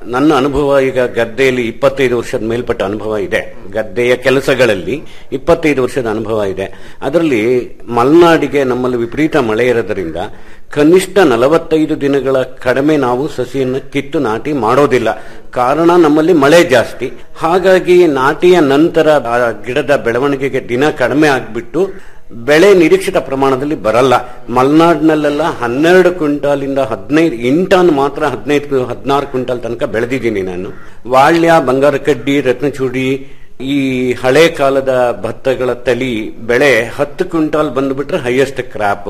ನನ್ನ ಅನುಭವ ಈಗ ಗದ್ದೆಯಲ್ಲಿ ಇಪ್ಪತ್ತೈದು ವರ್ಷದ ಮೇಲ್ಪಟ್ಟ ಅನುಭವ ಇದೆ ಗದ್ದೆಯ ಕೆಲಸಗಳಲ್ಲಿ ಇಪ್ಪತ್ತೈದು ವರ್ಷದ ಅನುಭವ ಇದೆ ಅದರಲ್ಲಿ ಮಲೆನಾಡಿಗೆ ನಮ್ಮಲ್ಲಿ ವಿಪರೀತ ಮಳೆ ಇರೋದ್ರಿಂದ ಕನಿಷ್ಠ ನಲವತ್ತೈದು ದಿನಗಳ ಕಡಿಮೆ ನಾವು ಸಸಿಯನ್ನು ಕಿತ್ತು ನಾಟಿ ಮಾಡೋದಿಲ್ಲ ಕಾರಣ ನಮ್ಮಲ್ಲಿ ಮಳೆ ಜಾಸ್ತಿ ಹಾಗಾಗಿ ನಾಟಿಯ ನಂತರ ಆ ಗಿಡದ ಬೆಳವಣಿಗೆಗೆ ದಿನ ಕಡಿಮೆ ಆಗ್ಬಿಟ್ಟು ಬೆಳೆ ನಿರೀಕ್ಷಿತ ಪ್ರಮಾಣದಲ್ಲಿ ಬರಲ್ಲ ಮಲೆನಾಡಿನಲ್ಲೆಲ್ಲ ಹನ್ನೆರಡು ಕ್ವಿಂಟಾಲಿಂದ ಹದಿನೈದು ಇಂಟನ್ ಮಾತ್ರ ಹದಿನೈದು ಹದಿನಾರು ಕ್ವಿಂಟಾಲ್ ತನಕ ಬೆಳೆದಿದ್ದೀನಿ ನಾನು ವಾಳ್ಯ ಬಂಗಾರ ಕಡ್ಡಿ ರತ್ನಚೂಡಿ ಈ ಹಳೆ ಕಾಲದ ಭತ್ತಗಳ ತಳಿ ಬೆಳೆ ಹತ್ತು ಕ್ವಿಂಟಾಲ್ ಬಂದ್ಬಿಟ್ರೆ ಹೈಯೆಸ್ಟ್ ಕ್ರಾಪ್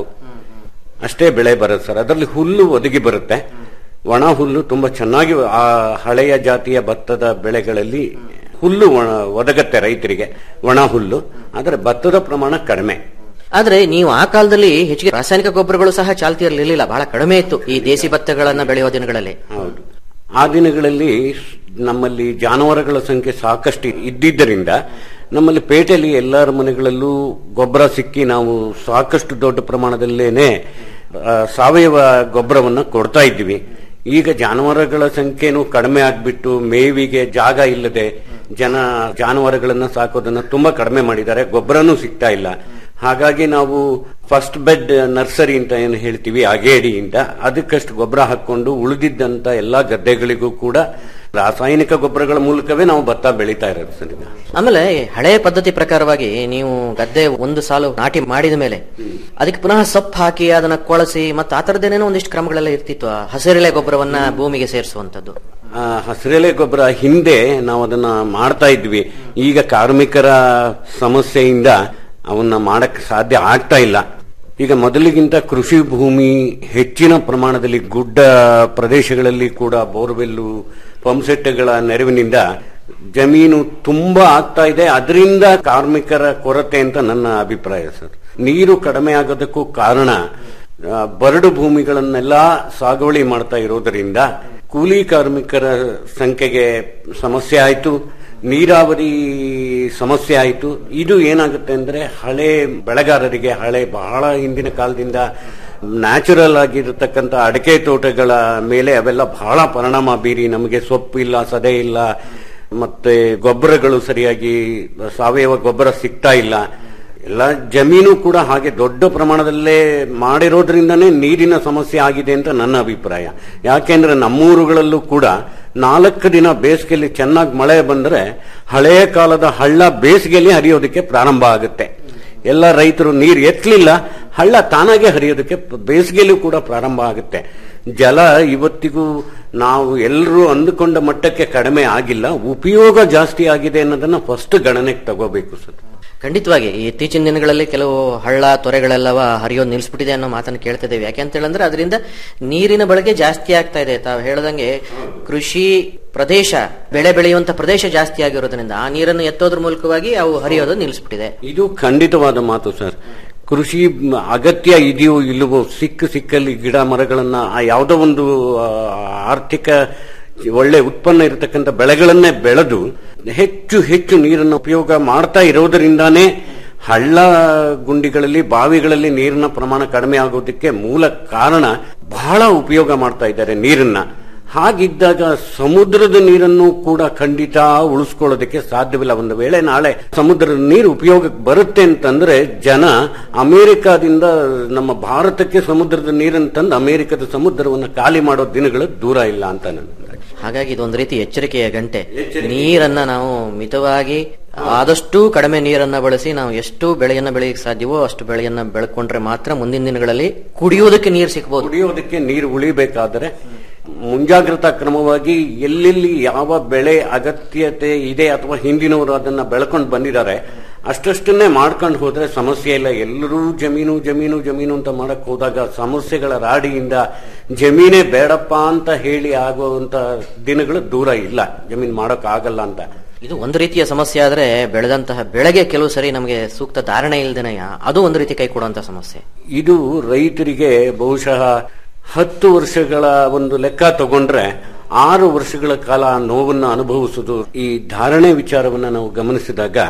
ಅಷ್ಟೇ ಬೆಳೆ ಬರುತ್ತೆ ಸರ್ ಅದರಲ್ಲಿ ಹುಲ್ಲು ಒದಗಿ ಬರುತ್ತೆ ಒಣ ಹುಲ್ಲು ತುಂಬಾ ಚೆನ್ನಾಗಿ ಆ ಹಳೆಯ ಜಾತಿಯ ಭತ್ತದ ಬೆಳೆಗಳಲ್ಲಿ ಹುಲ್ಲು ಒಣ- ಒದಗತ್ತೆ ರೈತರಿಗೆ ಒಣ ಹುಲ್ಲು ಆದರೆ ಭತ್ತದ ಪ್ರಮಾಣ ಕಡಿಮೆ ಆದ್ರೆ ನೀವು ಆ ಕಾಲದಲ್ಲಿ ಹೆಚ್ಚಿಗೆ ರಾಸಾಯನಿಕ ಗೊಬ್ಬರಗಳು ಸಹ ಚಾಲ್ತಿಯಲ್ಲಿರಲಿಲ್ಲ ಬಹಳ ಕಡಿಮೆ ಇತ್ತು ಈ ದೇಸಿ ಭತ್ತಗಳನ್ನ ಬೆಳೆಯುವ ದಿನಗಳಲ್ಲಿ ಹೌದು ಆ ದಿನಗಳಲ್ಲಿ ನಮ್ಮಲ್ಲಿ ಜಾನುವಾರುಗಳ ಸಂಖ್ಯೆ ಸಾಕಷ್ಟು ಇದ್ದಿದ್ದರಿಂದ ನಮ್ಮಲ್ಲಿ ಪೇಟೆಯಲ್ಲಿ ಎಲ್ಲರ ಮನೆಗಳಲ್ಲೂ ಗೊಬ್ಬರ ಸಿಕ್ಕಿ ನಾವು ಸಾಕಷ್ಟು ದೊಡ್ಡ ಪ್ರಮಾಣದಲ್ಲೇನೆ ಆ, ಸಾವಯವ ಗೊಬ್ಬರವನ್ನ ಕೊಡ್ತಾ ಇದ್ವಿ ಈಗ ಜಾನುವಾರುಗಳ ಸಂಖ್ಯೆನೂ ಕಡಿಮೆ ಆಗ್ಬಿಟ್ಟು ಮೇವಿಗೆ ಜಾಗ ಇಲ್ಲದೆ ಜನ ಜಾನುವಾರುಗಳನ್ನ ಸಾಕೋದನ್ನ ತುಂಬಾ ಕಡಿಮೆ ಮಾಡಿದ್ದಾರೆ ಗೊಬ್ಬರನೂ ಸಿಗ್ತಾ ಇಲ್ಲ ಹಾಗಾಗಿ ನಾವು ಫಸ್ಟ್ ಬೆಡ್ ನರ್ಸರಿ ಅಂತ ಏನು ಹೇಳ್ತೀವಿ ಅಗೇಡಿಯಿಂದ ಅದಕ್ಕಷ್ಟು ಗೊಬ್ಬರ ಹಾಕೊಂಡು ಉಳಿದಿದ್ದಂತ ಎಲ್ಲಾ ಗದ್ದೆಗಳಿಗೂ ಕೂಡ ರಾಸಾಯನಿಕ ಗೊಬ್ಬರಗಳ ಮೂಲಕವೇ ನಾವು ಭತ್ತ ಬೆಳೀತಾ ಇರೋದು ಸರ್ ಈಗ. ಆಮೇಲೆ ಹಳೆಯ ಪದ್ಧತಿ ಪ್ರಕಾರವಾಗಿ ನೀವು ಗದ್ದೆ ಒಂದು ಸಾಲು ನಾಟಿ ಮಾಡಿದ ಮೇಲೆ ಅದಕ್ಕೆ ಪುನಃ ಸೊಪ್ಪು ಹಾಕಿ ಅದನ್ನ ಕೊಳಸಿ ಮತ್ತೆ ಆ ತರದ್ದೇನೇನೋ ಒಂದಿಷ್ಟು ಕ್ರಮಗಳೆಲ್ಲ ಇರ್ತಿತ್ತು ಆ ಹಸಿರೆಲೆ ಗೊಬ್ಬರವನ್ನ ಭೂಮಿಗೆ ಸೇರಿಸುವಂತದ್ದು ಆ, ಹಸಿರೆಲೆ ಗೊಬ್ಬರ ಹಿಂದೆ ನಾವು ಅದನ್ನ ಮಾಡ್ತಾ ಇದ್ವಿ ಈಗ ಕಾರ್ಮಿಕರ ಸಮಸ್ಯೆಯಿಂದ ಅವನ್ನ ಮಾಡಕ್ ಸಾಧ್ಯ ಆಗ್ತಾ ಇಲ್ಲ ಈಗ ಮೊದಲಿಗಿಂತ ಕೃಷಿ ಭೂಮಿ ಹೆಚ್ಚಿನ ಪ್ರಮಾಣದಲ್ಲಿ ಗುಡ್ಡ ಪ್ರದೇಶಗಳಲ್ಲಿ ಕೂಡ ಬೋರ್ವೆಲ್ಲು ಪಂಪ್ಸೆಟ್ಗಳ ನೆರವಿನಿಂದ ಜಮೀನು ತುಂಬಾ ಆಗ್ತಾ ಇದೆ ಅದರಿಂದ ಕಾರ್ಮಿಕರ ಕೊರತೆ ಅಂತ ನನ್ನ ಅಭಿಪ್ರಾಯ ಸರ್ ನೀರು ಕಡಿಮೆ ಆಗೋದಕ್ಕೂ ಕಾರಣ ಆ, ಬರಡು ಭೂಮಿಗಳನ್ನೆಲ್ಲ ಸಾಗುವಳಿ ಮಾಡ್ತಾ ಇರೋದರಿಂದ ಕೂಲಿ ಕಾರ್ಮಿಕರ ಸಂಖ್ಯೆಗೆ ಸಮಸ್ಯೆ ಆಯಿತು ನೀರಾವರಿ ಸಮಸ್ಯೆ ಆಯಿತು ಇದು ಏನಾಗುತ್ತೆ ಅಂದ್ರೆ ಹಳೆ ಬೆಳೆಗಾರರಿಗೆ ಹಳೆ ಬಹಳ ಹಿಂದಿನ ಕಾಲದಿಂದ ನ್ಯಾಚುರಲ್ ಆಗಿರತಕ್ಕಂತ ಅಡಿಕೆ ತೋಟಗಳ ಮೇಲೆ ಅವೆಲ್ಲ ಬಹಳ ಪರಿಣಾಮ ಬೀರಿ ನಮಗೆ ಸೊಪ್ಪು ಇಲ್ಲ ಸದೆ ಇಲ್ಲ ಮತ್ತೆ ಗೊಬ್ಬರಗಳು ಸರಿಯಾಗಿ ಸಾವಯವ ಗೊಬ್ಬರ ಸಿಗ್ತಾ ಇಲ್ಲ ಎಲ್ಲ ಜಮೀನು ಕೂಡ ಹಾಗೆ ದೊಡ್ಡ ಪ್ರಮಾಣದಲ್ಲೇ ಮಾಡಿರೋದ್ರಿಂದನೇ ನೀರಿನ ಸಮಸ್ಯೆ ಆಗಿದೆ ಅಂತ ನನ್ನ ಅಭಿಪ್ರಾಯ ಯಾಕೆಂದ್ರೆ ನಮ್ಮೂರುಗಳಲ್ಲೂ ಕೂಡ ನಾಲ್ಕು ದಿನ ಬೇಸಿಗೆಯಲ್ಲಿ ಚೆನ್ನಾಗಿ ಮಳೆ ಬಂದ್ರೆ ಹಳೆಯ ಕಾಲದ ಹಳ್ಳ ಬೇಸಿಗೆಯಲ್ಲಿ ಹರಿಯೋದಕ್ಕೆ ಪ್ರಾರಂಭ ಆಗುತ್ತೆ ಎಲ್ಲ ರೈತರು ನೀರು ಎತ್ತಲಿಲ್ಲ ಹಳ್ಳ ತಾನಾಗೆ ಹರಿಯೋದಕ್ಕೆ ಬೇಸಿಗೆಯಲ್ಲೂ ಕೂಡ ಪ್ರಾರಂಭ ಆಗುತ್ತೆ ಜಲ ಇವತ್ತಿಗೂ ನಾವು ಎಲ್ಲರೂ ಅಂದುಕೊಂಡ ಮಟ್ಟಕ್ಕೆ ಕಡಿಮೆ ಆಗಿಲ್ಲ ಉಪಯೋಗ ಜಾಸ್ತಿ ಆಗಿದೆ ಅನ್ನೋದನ್ನ ಫಸ್ಟ್ ಗಣನೆಗೆ ತಗೋಬೇಕು ಸರ್ ಖಂಡಿತವಾಗಿ ಈ ಇತ್ತೀಚಿನ ದಿನಗಳಲ್ಲಿ ಕೆಲವು ಹಳ್ಳ ತೊರೆಗಳೆಲ್ಲವ ಹರಿಯೋದು ನಿಲ್ಸ್ಬಿಟ್ಟಿದೆ ಅನ್ನೋ ಮಾತನ್ನು ಕೇಳ್ತಿದ್ದೇವೆ ಯಾಕೆ ಅಂತ ಹೇಳಂದ್ರೆ ಅದರಿಂದ ನೀರಿನ ಬಳಕೆ ಜಾಸ್ತಿ ಆಗ್ತಾ ಇದೆ ತಾವು ಹೇಳ್ದಂಗೆ ಕೃಷಿ ಪ್ರದೇಶ ಬೆಳೆ ಬೆಳೆಯುವಂತ ಪ್ರದೇಶ ಜಾಸ್ತಿ ಆಗಿರೋದ್ರಿಂದ ಆ ನೀರನ್ನು ಎತ್ತೋದ್ರ ಮೂಲಕವಾಗಿ ಅವು ಹರಿಯೋದು ನಿಲ್ಲಿಸ್ಬಿಟ್ಟಿದೆ ಇದು ಖಂಡಿತವಾದ ಮಾತು ಸರ್ ಕೃಷಿ ಮ್, ಅಗತ್ಯ ಇದೆಯೋ ಇಲ್ಲವೋ ಸಿಕ್ಕ ಸಿಕ್ಕಲ್ಲಿ ಗಿಡ ಮರಗಳನ್ನ ಆ ಯಾವುದೋ ಒಂದು ಆ, ಆರ್ಥಿಕ ಒಳ್ಳೆ ಉತ್ಪನ್ನ ಇರತಕ್ಕಂಥ ಬೆಳೆಗಳನ್ನೇ ಬೆಳೆದು ಹೆಚ್ಚು ಹೆಚ್ಚು ನೀರನ್ನು ಉಪಯೋಗ ಮಾಡ್ತಾ ಇರೋದರಿಂದಾನೇ ಹಳ್ಳ ಗುಂಡಿಗಳಲ್ಲಿ ಬಾವಿಗಳಲ್ಲಿ ನೀರಿನ ಪ್ರಮಾಣ ಕಡಿಮೆ ಆಗೋದಕ್ಕೆ ಮೂಲ ಕಾರಣ ಬಹಳ ಉಪಯೋಗ ಮಾಡ್ತಾ ಇದ್ದಾರೆ ನೀರನ್ನ ಹಾಗಿದ್ದಾಗ ಸಮುದ್ರದ ನೀರನ್ನು ಕೂಡ ಖಂಡಿತ ಉಳಿಸ್ಕೊಳ್ಳೋದಕ್ಕೆ ಸಾಧ್ಯವಿಲ್ಲ ಒಂದು ವೇಳೆ ನಾಳೆ ಸಮುದ್ರದ ನೀರು ಉಪಯೋಗಕ್ಕೆ ಬರುತ್ತೆ ಅಂತಂದ್ರೆ ಜನ ಅಮೆರಿಕಾದಿಂದ ನಮ್ಮ ಭಾರತಕ್ಕೆ ಸಮುದ್ರದ ನೀರನ್ನು ತಂದು ಅಮೆರಿಕದ ಸಮುದ್ರವನ್ನು ಖಾಲಿ ಮಾಡೋ ದಿನಗಳು ದೂರ ಇಲ್ಲ ಅಂತ ನನ್ನ ಹಾಗಾಗಿ ಇದೊಂದು ರೀತಿ ಎಚ್ಚರಿಕೆಯ ಗಂಟೆ ನೀರನ್ನ ನಾವು ಮಿತವಾಗಿ ಆದಷ್ಟು ಕಡಿಮೆ ನೀರನ್ನ ಬಳಸಿ ನಾವು ಎಷ್ಟು ಬೆಳೆಯನ್ನ ಬೆಳೆಯಕ್ಕೆ ಸಾಧ್ಯವೋ ಅಷ್ಟು ಬೆಳೆಯನ್ನ ಬೆಳ್ಕೊಂಡ್ರೆ ಮಾತ್ರ ಮುಂದಿನ ದಿನಗಳಲ್ಲಿ ಕುಡಿಯೋದಕ್ಕೆ ನೀರು ಸಿಗಬಹುದು ಕುಡಿಯೋದಕ್ಕೆ ನೀರು ಉಳಿಬೇಕಾದರೆ ಮುಂಜಾಗ್ರತಾ ಕ್ರಮವಾಗಿ ಎಲ್ಲೆಲ್ಲಿ ಯಾವ ಬೆಳೆ ಅಗತ್ಯತೆ ಇದೆ ಅಥವಾ ಹಿಂದಿನವರು ಅದನ್ನ ಬೆಳ್ಕೊಂಡು ಬಂದಿದ್ದಾರೆ ಅಷ್ಟಷ್ಟನ್ನೇ ಮಾಡ್ಕೊಂಡು ಹೋದ್ರೆ ಸಮಸ್ಯೆ ಇಲ್ಲ ಎಲ್ಲರೂ ಜಮೀನು ಜಮೀನು ಜಮೀನು ಅಂತ ಮಾಡಕ್ ಹೋದಾಗ ಸಮಸ್ಯೆಗಳ ರಾಡಿಯಿಂದ ಜಮೀನೇ ಬೇಡಪ್ಪ ಅಂತ ಹೇಳಿ ಆಗುವಂತ ದಿನಗಳು ದೂರ ಇಲ್ಲ ಜಮೀನು ಮಾಡಕ್ ಆಗಲ್ಲ ಅಂತ ಇದು ಒಂದು ರೀತಿಯ ಸಮಸ್ಯೆ ಆದ್ರೆ ಬೆಳೆದಂತಹ ಬೆಳೆಗೆ ಕೆಲವು ಸರಿ ನಮಗೆ ಸೂಕ್ತ ಧಾರಣೆ ಇಲ್ದೇನೆಯ ಅದು ಒಂದು ರೀತಿ ಕೈ ಕೊಡುವಂತ ಸಮಸ್ಯೆ ಇದು ರೈತರಿಗೆ ಬಹುಶಃ ಹತ್ತು ವರ್ಷಗಳ ಒಂದು ಲೆಕ್ಕ ತಗೊಂಡ್ರೆ ಆರು ವರ್ಷಗಳ ಕಾಲ ಆ ನೋವನ್ನು ಅನುಭವಿಸುವುದು ಈ ಧಾರಣೆ ವಿಚಾರವನ್ನ ನಾವು ಗಮನಿಸಿದಾಗ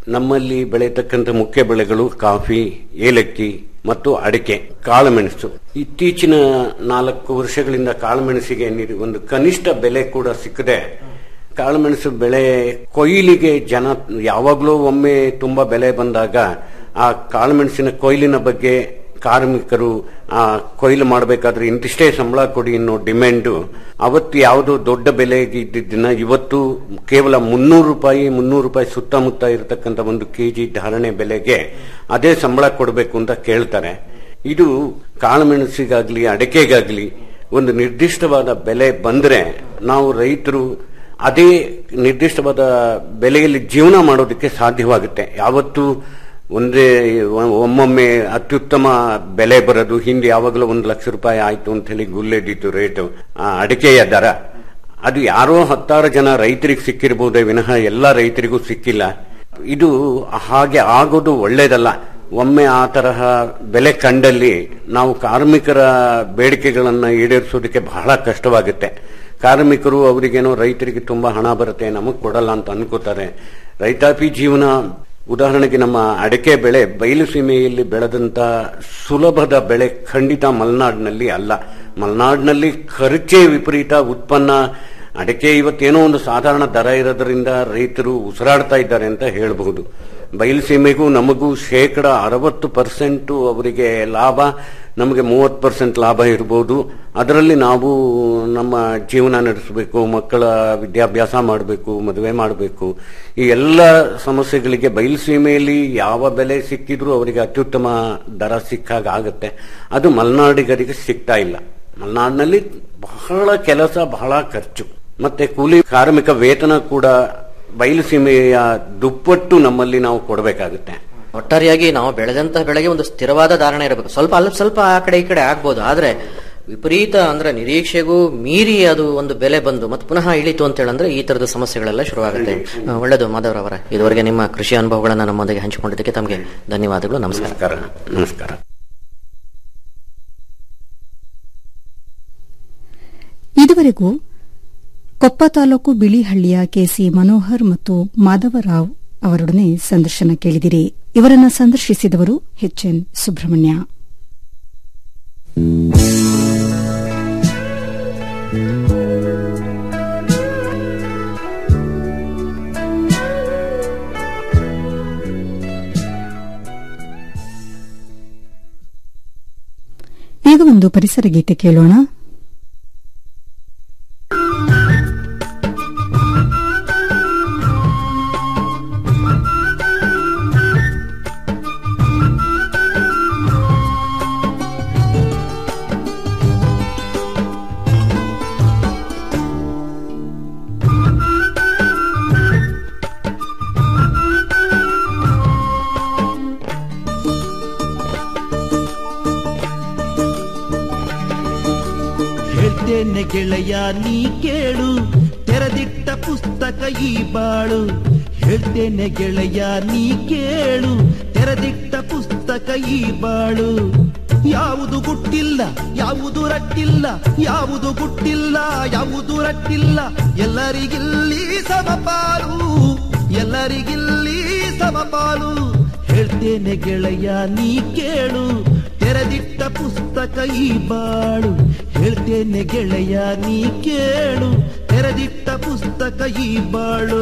ನಮ್ಮಲ್ಲಿ ಬೆಳೆಯತಕ್ಕಂಥ ಮುಖ್ಯ ಬೆಳೆಗಳು ಕಾಫಿ ಏಲಕ್ಕಿ ಮತ್ತು ಅಡಿಕೆ ಕಾಳುಮೆಣಸು ಇತ್ತೀಚಿನ ನಾಲ್ಕು ವರ್ಷಗಳಿಂದ ಕಾಳುಮೆಣಸಿಗೆ ನಿ- ಒಂದು ಕನಿಷ್ಠ ಬೆಲೆ ಕೂಡ ಸಿಕ್ಕದೆ ಕಾಳುಮೆಣಸು ಬೆಳೆ ಕೊಯ್ಲಿಗೆ ಜನ ಯಾವಾಗಲೂ ಒಮ್ಮೆ ತುಂಬಾ ಬೆಲೆ ಬಂದಾಗ ಆ ಕಾಳುಮೆಣಸಿನ ಕೊಯ್ಲಿನ ಬಗ್ಗೆ ಕಾರ್ಮಿಕರು ಆ ಕೊಯ್ಲು ಮಾಡಬೇಕಾದ್ರೆ ಇಂತಿಷ್ಟೇ ಸಂಬಳ ಕೊಡಿ ಅನ್ನೋ ಡಿಮ್ಯಾಂಡು ಅವತ್ತು ಯಾವುದೋ ದೊಡ್ಡ ಬೆಲೆಗೆ ಇದ್ದಿದ್ದನ್ನ ಇವತ್ತು ಕೇವಲ ಮುನ್ನೂರು ರೂಪಾಯಿ ಮುನ್ನೂರು ರೂಪಾಯಿ ಸುತ್ತಮುತ್ತ ಇರತಕ್ಕಂಥ ಒಂದು ಕೆಜಿ ಧಾರಣೆ ಬೆಲೆಗೆ ಅದೇ ಸಂಬಳ ಕೊಡಬೇಕು ಅಂತ ಕೇಳ್ತಾರೆ ಇದು ಕಾಳುಮೆಣಸಿಗಾಗ್ಲಿ ಅಡಿಕೆಗಾಗ್ಲಿ ಒಂದು ನಿರ್ದಿಷ್ಟವಾದ ಬೆಲೆ ಬಂದ್ರೆ ನಾವು ರೈತರು ಅದೇ ನಿರ್ದಿಷ್ಟವಾದ ಬೆಲೆಯಲ್ಲಿ ಜೀವನ ಮಾಡೋದಕ್ಕೆ ಸಾಧ್ಯವಾಗುತ್ತೆ ಯಾವತ್ತು ಒಂದೇ ಒ- ಒಮ್ಮೊಮ್ಮೆ ಅತ್ಯುತ್ತಮ ಬೆಲೆ ಬರೋದು ಹಿಂದೆ ಯಾವಾಗಲೂ ಒಂದು ಲಕ್ಷ ರೂಪಾಯಿ ಆಯ್ತು ಅಂತ ಹೇಳಿ ಗುಲ್ಲೆದ್ದಿತ್ತು ರೇಟು ಆ ಅಡಿಕೆಯ ದರ ಅದು ಯಾರೋ ಹತ್ತಾರು ಜನ ರೈತರಿಗೆ ಸಿಕ್ಕಿರ್ಬೋದೇ ವಿನಃ ಎಲ್ಲ ರೈತರಿಗೂ ಸಿಕ್ಕಿಲ್ಲ ಇದು ಹಾಗೆ ಆಗೋದು ಒಳ್ಳೇದಲ್ಲ ಒಮ್ಮೆ ಆ ತರಹ ಬೆಲೆ ಕಂಡಲ್ಲಿ ನಾವು ಕಾರ್ಮಿಕರ ಬೇಡಿಕೆಗಳನ್ನ ಈಡೇರಿಸೋದಕ್ಕೆ ಬಹಳ ಕಷ್ಟವಾಗುತ್ತೆ ಕಾರ್ಮಿಕರು ಅವರಿಗೇನೋ ರೈತರಿಗೆ ತುಂಬಾ ಹಣ ಬರುತ್ತೆ ನಮಗ್ ಕೊಡಲ್ಲ ಅಂತ ಅನ್ಕೋತಾರೆ ರೈತಾಪಿ ಜೀವನ ಉದಾಹರಣೆಗೆ ನಮ್ಮ ಅಡಿಕೆ ಬೆಳೆ ಬಯಲು ಸೀಮೆಯಲ್ಲಿ ಬೆಳೆದಂತ ಸುಲಭದ ಬೆಳೆ ಖಂಡಿತ ಮಲೆನಾಡಿನಲ್ಲಿ ಅಲ್ಲ ಮಲೆನಾಡಿನಲ್ಲಿ ಖರ್ಚೇ ವಿಪರೀತ ಉತ್ಪನ್ನ ಅಡಿಕೆ ಇವತ್ತೇನೋ ಒಂದು ಸಾಧಾರಣ ದರ ಇರೋದ್ರಿಂದ ರೈತರು ಉಸಿರಾಡ್ತಾ ಇದ್ದಾರೆ ಅಂತ ಹೇಳಬಹುದು ಬಯಲುಸೀಮೆಗೂ ನಮಗೂ ಶೇಕಡ ಅರವತ್ತು ಪರ್ಸೆಂಟ್ ಅವರಿಗೆ ಲಾಭ ನಮಗೆ ಮೂವತ್ತು ಪರ್ಸೆಂಟ್ ಲಾಭ ಇರಬಹುದು ಅದರಲ್ಲಿ ನಾವು ನಮ್ಮ ಜೀವನ ನಡೆಸಬೇಕು ಮಕ್ಕಳ ವಿದ್ಯಾಭ್ಯಾಸ ಮಾಡಬೇಕು ಮದುವೆ ಮಾಡಬೇಕು ಈ ಎಲ್ಲ ಸಮಸ್ಯೆಗಳಿಗೆ ಬಯಲುಸೀಮೆಯಲ್ಲಿ ಯಾವ ಬೆಲೆ ಸಿಕ್ಕಿದ್ರೂ ಅವರಿಗೆ ಅತ್ಯುತ್ತಮ ದರ ಸಿಕ್ಕಾಗ ಆಗುತ್ತೆ ಅದು ಮಲೆನಾಡಿಗರಿಗೆ ಸಿಗ್ತಾ ಇಲ್ಲ ಮಲೆನಾಡಿನಲ್ಲಿ ಬಹಳ ಕೆಲಸ ಬಹಳ ಖರ್ಚು ಮತ್ತೆ ಕೂಲಿ ಕಾರ್ಮಿಕ ವೇತನ ಕೂಡ ಬಯಲುಸೀಮೆಯ ದುಪ್ಪಟ್ಟು ನಮ್ಮಲ್ಲಿ ನಾವು ಕೊಡಬೇಕಾಗುತ್ತೆ ಒಟ್ಟಾರೆಯಾಗಿ ನಾವು ಬೆಳೆದಂತಹ ಬೆಳೆಗೆ ಒಂದು ಸ್ಥಿರವಾದ ಧಾರಣೆ ಇರಬೇಕು ಸ್ವಲ್ಪ ಅಲ್ಪ ಸ್ವಲ್ಪ ಆ ಕಡೆ ಈ ಕಡೆ ಆಗ್ಬೋದು ಆದ್ರೆ ವಿಪರೀತ ಅಂದ್ರೆ ನಿರೀಕ್ಷೆಗೂ ಮೀರಿ ಅದು ಒಂದು ಬೆಲೆ ಬಂದು ಮತ್ತೆ ಪುನಃ ಇಳಿತು ಅಂತ ಹೇಳಂದ್ರೆ ಈ ತರದ ಸಮಸ್ಯೆಗಳೆಲ್ಲ ಶುರುವಾಗುತ್ತೆ ಆ, ಒಳ್ಳೆಯದು ಮಾಧವರವರ ಇದುವರೆಗೆ ನಿಮ್ಮ ಕೃಷಿ ಅನುಭವಗಳನ್ನ ನಮ್ಮೊಂದಿಗೆ ಹಂಚಿಕೊಂಡಿದ್ದಕ್ಕೆ ತಮಗೆ ಧನ್ಯವಾದಗಳು ನಮಸ್ಕಾರ ನಮಸ್ಕಾರ ನಮಸ್ಕಾರ ಇದುವರೆಗೂ ಕೊಪ್ಪ ತಾಲೂಕು ಬಿಳಿಹಳ್ಳಿಯ ಕೆಸಿ ಮನೋಹರ್ ಮತ್ತು ಮಾಧವರಾವ್ ಅವರೊಡನೆ ಸಂದರ್ಶನ ಕೇಳಿದಿರಿ ಇವರನ್ನ ಸಂದರ್ಶಿಸಿದವರು ಎಚ್ಎನ್ ಸುಬ್ರಹ್ಮಣ್ಯ ಈಗ ಒಂದು ಪರಿಸರ ಗೀತೆ ಕೇಳೋಣ ಹೇಳ್ತೇನೆ ಗೆಳೆಯ ನೀ ಕೇಳು ತೆರೆದಿಟ್ಟ ಪುಸ್ತಕ ಈ ಬಾಳು ಹೇಳ್ತೇನೆ ಗೆಳೆಯ ನೀ ಕೇಳು ತೆರೆದಿಟ್ಟ ಪುಸ್ತಕ ಈ ಬಾಳು ಯಾವುದು ಗುಟ್ಟಿಲ್ಲ ಯಾವುದು ರಟ್ಟಿಲ್ಲ ಯಾವುದು ಗುಟ್ಟಿಲ್ಲ ಯಾವುದು ರಟ್ಟಿಲ್ಲ ಎಲ್ಲರಿಗಿಲ್ಲಿ ಸಮಪಾಲು ಎಲ್ಲರಿಗಿಲ್ಲಿ ಸಮಪಾಲು ಹೇಳ್ತೇನೆ ಗೆಳೆಯ ನೀ ಕೇಳು ತೆರೆದಿಟ್ಟ ಪುಸ್ತಕ ಈ ಬಾಳು ಹೇಳ್ತೇನೆ ಗೆಳೆಯ ನೀ ಕೇಳು ತೆರೆದಿಟ್ಟ ಪುಸ್ತಕ ಈ ಬಾಳು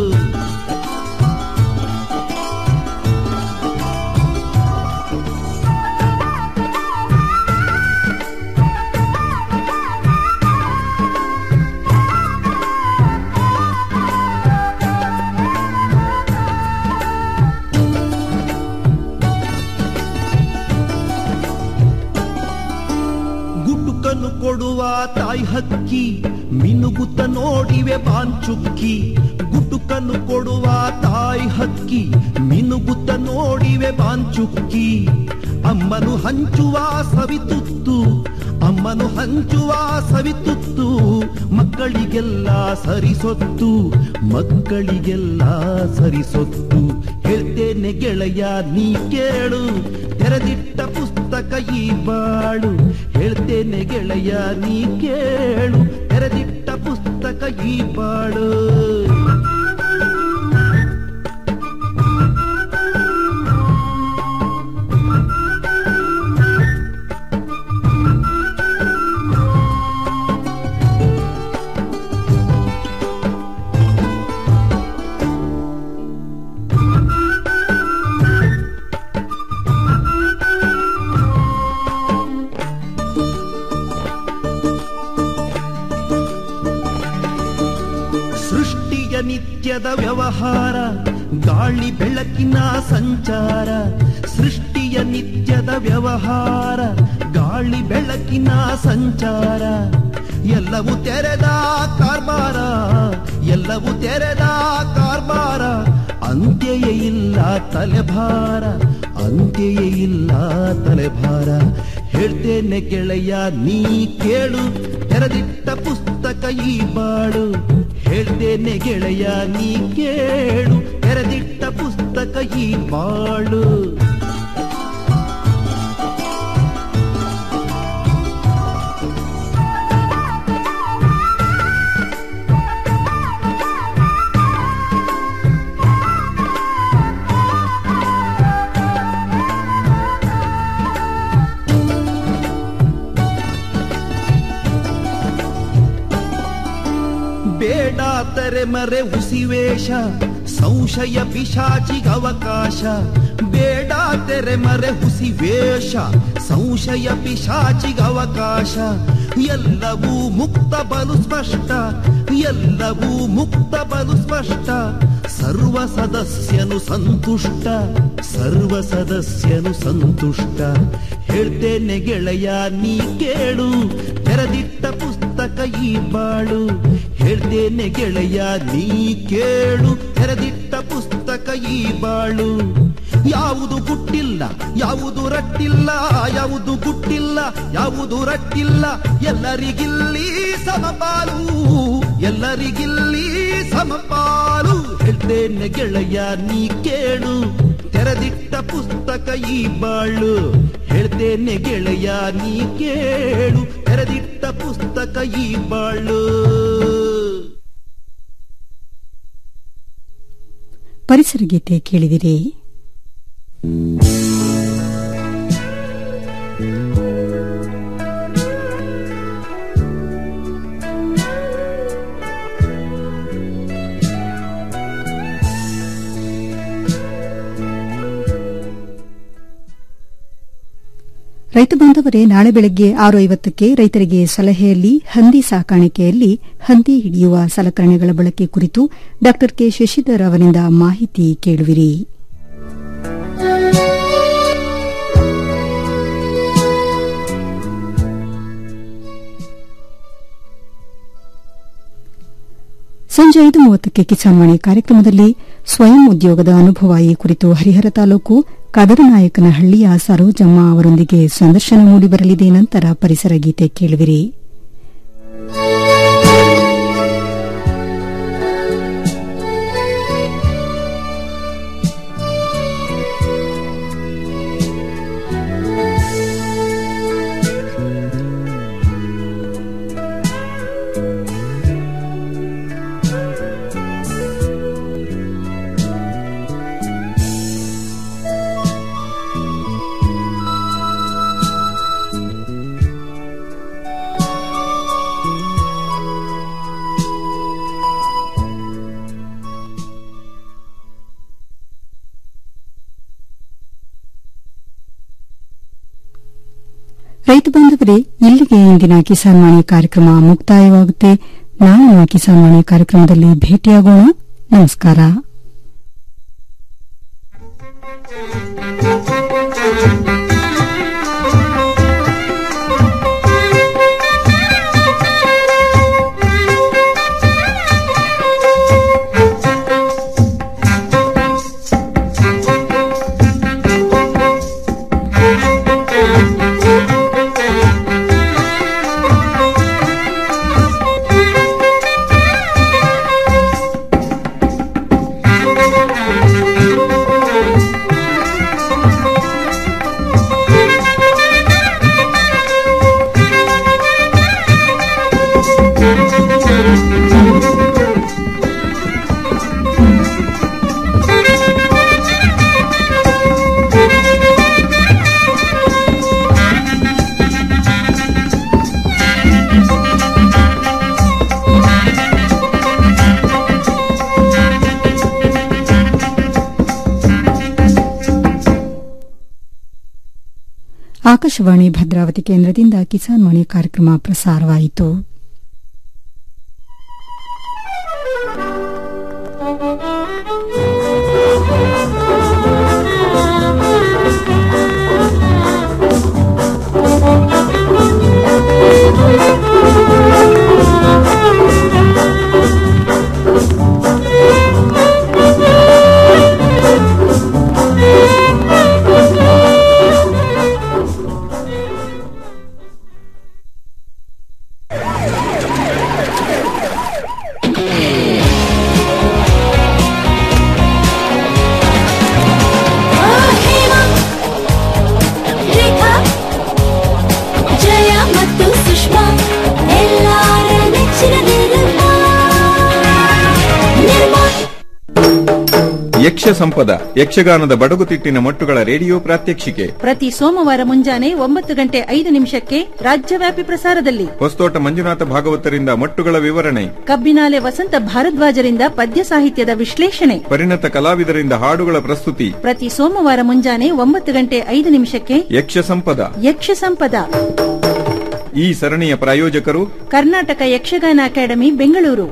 ಗುಟುಕನ್ನು ಕೊಡುವ ತಾಯಿ ಹಕ್ಕಿ ಮಿನುಗುತ್ತ ನೋಡಿವೆ ಬಾಂಚುಕ್ಕಿ ಗುಟುಕನ್ನು ಕೊಡುವ ತಾಯಿ ಹಕ್ಕಿ ಮಿನುಗುತ್ತ ನೋಡಿವೆ ಬಾಂಚುಕ್ಕಿ ಅಮ್ಮನು ಹಂಚುವ ಸವಿತುತ್ತು ಅಮ್ಮನು ಹಂಚುವ ಸವಿತುತ್ತು ಮಕ್ಕಳಿಗೆಲ್ಲ ಸರಿಸೊತ್ತು ಮಕ್ಕಳಿಗೆಲ್ಲ ಸರಿಸೊತ್ತು ಹೇಳ್ತೇನೆ ಗೆಳೆಯ ನೀ ಕೇಳು ತೆರೆದಿಟ್ಟ ಪುಸ್ತಕ ಈ ಬಾಳು ಹೇಳ್ತೇನೆ ಗೆಳೆಯ ನೀ ಕೇಳು ತೆರೆದಿಟ್ಟ ಪುಸ್ತಕ ಈ ಬಾಳು ನಿತ್ಯದ ವ್ಯವಹಾರ ಗಾಳಿ ಬೆಳಕಿನ ಸಂಚಾರ ಸೃಷ್ಟಿಯ ನಿತ್ಯದ ವ್ಯವಹಾರ ಗಾಳಿ ಬೆಳಕಿನ ಸಂಚಾರ ಎಲ್ಲವೂ ತೆರೆದ ಕಾರ್ಬಾರ ಎಲ್ಲವೂ ತೆರೆದ ಕಾರ್ಬಾರ ಅಂತ್ಯಯೇ ಇಲ್ಲ ತಲೆಭಾರ ಅಂತ್ಯಯೇ ಇಲ್ಲ ತಲೆಭಾರ ಹೇಳ್ತೇನೆ ಗೆಳೆಯ ನೀ ಕೇಳು ತೆರೆದಿಟ್ಟ ಪುಸ್ತಕ ಈ ಬಾಳು ಹೇಳ್ತೇನೆ ಗೆಳೆಯ ನೀ ಕೇಳು ತೆರೆದಿಟ್ಟ ಪುಸ್ತಕ ಈ ಬಾಳು ಬೇಡ ತೆರೆ ಮರೆ ಉಸಿವೇಶ ಸಂಶಯ ಪಿಶಾಚಿಗವಕಾಶ ಬೇಡ ತೆರೆ ಮರೆ ಹುಸಿವೇಶ ಸಂಶಯ ಪಿಶಾಚಿಗವಕಾಶ ಎಲ್ಲವೂ ಮುಕ್ತ ಬಲು ಸ್ಪಷ್ಟ ಎಲ್ಲವೂ ಮುಕ್ತ ಬಲು ಸ್ಪಷ್ಟ ಸರ್ವ ಸದಸ್ಯನು ಸಂತುಷ್ಟ ಸರ್ವ ಸದಸ್ಯನು ಸಂತುಷ್ಟ ಹೇಳ್ತೇನೆ ಗೆಳೆಯ ನೀ ಕೇಳು ತೆರೆದಿಟ್ಟ ಪುಸ್ತಕ ಈ ಬಾಳು ಹೇಳ್ತೇನೆ ಗೆಳೆಯ ನೀ ಕೇಳು ತೆರೆದಿಟ್ಟ ಪುಸ್ತಕ ಈ ಬಾಳು ಯಾವುದು ಗುಟ್ಟಿಲ್ಲ ಯಾವುದು ರಟ್ಟಿಲ್ಲ ಯಾವುದು ಗುಟ್ಟಿಲ್ಲ ಯಾವುದು ರಟ್ಟಿಲ್ಲ ಎಲ್ಲರಿಗಿಲ್ಲಿ ಸಮಪಾಲು ಎಲ್ಲರಿಗಿಲ್ಲಿ ಸಮಪಾಲು ಹೇಳ್ತೇನೆ ಗೆಳೆಯ ನೀ ಕೇಳು ತೆರೆದಿಟ್ಟ ಪುಸ್ತಕ ಈ ಬಾಳು ಹೇಳ್ತೇನೆ ಗೆಳೆಯ ನೀ ಕೇಳು ತೆರೆದಿಟ್ಟ ಪುಸ್ತಕ ಈ ಬಾಳು ಪರಿಸರ ಗೀತೆ ಕೇಳಿದಿರಿ ರೈತ ಬಾಂಧವರೇ ನಾಳೆ ಬೆಳಗ್ಗೆ ಆರು ಐವತ್ತಕ್ಕೆ ರೈತರಿಗೆ ಸಲಹೆಯಲ್ಲಿ ಹಂದಿ ಸಾಕಾಣಿಕೆಯಲ್ಲಿ ಹಂದಿ ಹಿಡಿಯುವ ಸಲಕರಣೆಗಳ ಬಳಕೆ ಕುರಿತು ಡಾ ಕೆ ಶಶಿಧರ್ ಅವರಿಂದ ಮಾಹಿತಿ ಕೇಳುವಿರಿ ಸಂಜೆ ಐದು ಮೂವತ್ತಕ್ಕೆ ಕಿಸಾನ್ ವಾಣಿ ಕಾರ್ಯಕ್ರಮದಲ್ಲಿ ಸ್ವಯಂ ಉದ್ಯೋಗದ ಅನುಭವ ಈ ಕುರಿತು ಹರಿಹರ ತಾಲೂಕು ಕದರನಾಯಕನಹಳ್ಳಿಯ ಸರೋಜಮ್ಮ ಅವರೊಂದಿಗೆ ಸಂದರ್ಶನ ಮೂಡಿಬರಲಿದೆ ನಂತರ ಪರಿಸರ ಗೀತೆ ಕೇಳುವಿರಿ ರೈತ ಬಾಂಧವರೇ ಇಲ್ಲಿಗೆ ಇಂದಿನ ಕಿಸಾನ್ ವಾಣಿ ಕಾರ್ಯಕ್ರಮ ಮುಕ್ತಾಯವಾಗುತ್ತೆ ನಾಳಿನ ಕಿಸಾನ್ ವಾಣಿ ಕಾರ್ಯಕ್ರಮದಲ್ಲಿ ಭೇಟಿಯಾಗೋಣ ನಮಸ್ಕಾರ ಆಕಾಶವಾಣಿ ಭದ್ರಾವತಿ ಕೇಂದ್ರದಿಂದ ಕಿಸಾನ್ ವಾಣಿ ಕಾರ್ಯಕ್ರಮ ಪ್ರಸಾರವಾಯಿತು ಯಕ್ಷ ಸಂಪದ ಯಕ್ಷಗಾನದ ಬಡಗುತಿಟ್ಟಿನ ಮೊಟ್ಟುಗಳ ರೇಡಿಯೋ ಪ್ರಾತ್ಯಕ್ಷಿಕೆ ಪ್ರತಿ ಸೋಮವಾರ ಮುಂಜಾನೆ ಒಂಬತ್ತು ಗಂಟೆ ಐದು ನಿಮಿಷಕ್ಕೆ ರಾಜ್ಯವ್ಯಾಪಿ ಪ್ರಸಾರದಲ್ಲಿ ಹೊಸತೋಟ ಮಂಜುನಾಥ ಭಾಗವತರಿಂದ ಮೊಟ್ಟುಗಳ ವಿವರಣೆ ಕಬ್ಬಿನಾಲೆ ವಸಂತ ಭಾರದ್ವಾಜರಿಂದ ಪದ್ಯ ಸಾಹಿತ್ಯದ ವಿಶ್ಲೇಷಣೆ ಪರಿಣತ ಕಲಾವಿದರಿಂದ ಹಾಡುಗಳ ಪ್ರಸ್ತುತಿ ಪ್ರತಿ ಸೋಮವಾರ ಮುಂಜಾನೆ ಒಂಬತ್ತು ಗಂಟೆ ಐದು ನಿಮಿಷಕ್ಕೆ ಯಕ್ಷ ಸಂಪದ ಯಕ್ಷ ಸಂಪದ ಈ ಸರಣಿಯ ಪ್ರಾಯೋಜಕರು ಕರ್ನಾಟಕ ಯಕ್ಷಗಾನ ಅಕಾಡೆಮಿ ಬೆಂಗಳೂರು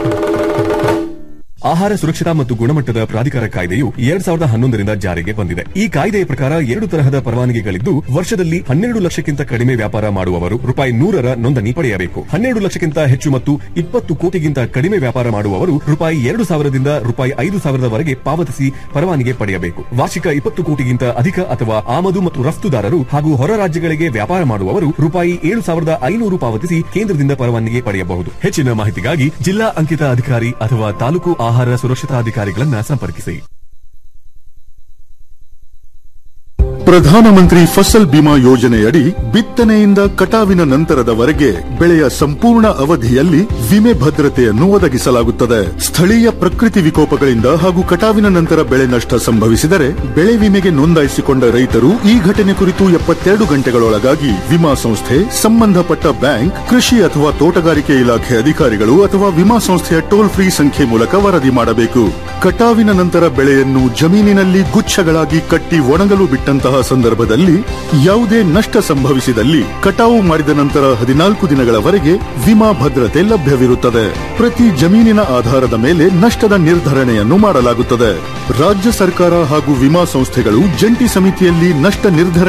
ಆಹಾರ ಸುರಕ್ಷತಾ ಮತ್ತು ಗುಣಮಟ್ಟದ ಪ್ರಾಧಿಕಾರ ಕಾಯ್ದೆಯು ಎರಡ್ ಸಾವಿರದ ಹನ್ನೊಂದರಿಂದ ಜಾರಿಗೆ ಬಂದಿದೆ ಈ ಕಾಯ್ದೆಯ ಪ್ರಕಾರ ಎರಡು ತರಹದ ಪರವಾನಗಿಗಳಿದ್ದು ವರ್ಷದಲ್ಲಿ ಹನ್ನೆರಡು ಲಕ್ಷಕ್ಕಿಂತ ಕಡಿಮೆ ವ್ಯಾಪಾರ ಮಾಡುವವರು ರೂಪಾಯಿ ನೂರರ ನೋಂದಣಿ ಪಡೆಯಬೇಕು ಹನ್ನೆರಡು ಲಕ್ಷಕ್ಕಿಂತ ಹೆಚ್ಚು ಮತ್ತು ಇಪ್ಪತ್ತು ಕೋಟಿಗಿಂತ ಕಡಿಮೆ ವ್ಯಾಪಾರ ಮಾಡುವವರು ರೂಪಾಯಿ ಎರಡು ಸಾವಿರದಿಂದ ರೂಪಾಯಿ ಐದು ಸಾವಿರದವರೆಗೆ ಪಾವತಿಸಿ ಪರವಾನಗಿ ಪಡೆಯಬೇಕು ವಾರ್ಷಿಕ ಇಪ್ಪತ್ತು ಕೋಟಿಗಿಂತ ಅಧಿಕ ಅಥವಾ ಆಮದು ಮತ್ತು ರಫ್ತುದಾರರು ಹಾಗೂ ಹೊರ ರಾಜ್ಯಗಳಿಗೆ ವ್ಯಾಪಾರ ಮಾಡುವವರು ರೂಪಾಯಿ ಏಳು ಸಾವಿರದ ಐನೂರು ಪಾವತಿಸಿ ಕೇಂದ್ರದಿಂದ ಪರವಾನಗಿ ಪಡೆಯಬಹುದು ಹೆಚ್ಚಿನ ಮಾಹಿತಿಗಾಗಿ ಜಿಲ್ಲಾ ಅಂಕಿತ ಅಧಿಕಾರಿ ಅಥವಾ ತಾಲೂಕು ಆಹಾರ ಸುರಕ್ಷತಾಧಿಕಾರಿಗಳನ್ನ ಸಂಪರ್ಕಿಸಿ ಪ್ರಧಾನಮಂತ್ರಿ ಫಸಲ್ ಬಿಮಾ ಯೋಜನೆಯಡಿ ಬಿತ್ತನೆಯಿಂದ ಕಟಾವಿನ ನಂತರದವರೆಗೆ ಬೆಳೆಯ ಸಂಪೂರ್ಣ ಅವಧಿಯಲ್ಲಿ ವಿಮೆ ಭದ್ರತೆಯನ್ನು ಒದಗಿಸಲಾಗುತ್ತದೆ ಸ್ಥಳೀಯ ಪ್ರಕೃತಿ ವಿಕೋಪಗಳಿಂದ ಹಾಗೂ ಕಟಾವಿನ ನಂತರ ಬೆಳೆ ನಷ್ಟ ಸಂಭವಿಸಿದರೆ ಬೆಳೆ ವಿಮೆಗೆ ನೋಂದಾಯಿಸಿಕೊಂಡ ರೈತರು ಈ ಘಟನೆ ಕುರಿತು ಎಪ್ಪತ್ತೆರಡು ಗಂಟೆಗಳೊಳಗಾಗಿ ವಿಮಾ ಸಂಸ್ಥೆ ಸಂಬಂಧಪಟ್ಟ ಬ್ಯಾಂಕ್ ಕೃಷಿ ಅಥವಾ ತೋಟಗಾರಿಕೆ ಇಲಾಖೆ ಅಧಿಕಾರಿಗಳು ಅಥವಾ ವಿಮಾ ಸಂಸ್ಥೆಯ ಟೋಲ್ ಫ್ರೀ ಸಂಖ್ಯೆ ಮೂಲಕ ವರದಿ ಮಾಡಬೇಕು ಕಟಾವಿನ ನಂತರ ಬೆಳೆಯನ್ನು ಜಮೀನಿನಲ್ಲಿ ಗುಚ್ಛಗಳಾಗಿ ಕಟ್ಟಿ ಒಣಗಲು ಬಿಟ್ಟಂತಹ ಸಂದರ್ಭದಲ್ಲಿ ಯಾವುದೇ ನಷ್ಟ ಸಂಭವಿಸಿದಲ್ಲಿ ಕಟಾವು ಮಾಡಿದ ನಂತರ ಹದಿನಾಲ್ಕು ದಿನಗಳವರೆಗೆ ವಿಮಾ ಭದ್ರತೆ ಲಭ್ಯವಿರುತ್ತದೆ ಪ್ರತಿ ಜಮೀನಿನ ಆಧಾರದ ಮೇಲೆ ನಷ್ಟದ ನಿರ್ಧರಣೆಯನ್ನು ಮಾಡಲಾಗುತ್ತದೆ ರಾಜ್ಯ ಸರ್ಕಾರ ಹಾಗೂ ವಿಮಾ ಸಂಸ್ಥೆಗಳು ಜಂಟಿ ಸಮಿತಿಯಲ್ಲಿ ನಷ್ಟ ನಿರ್ಧರಣೆ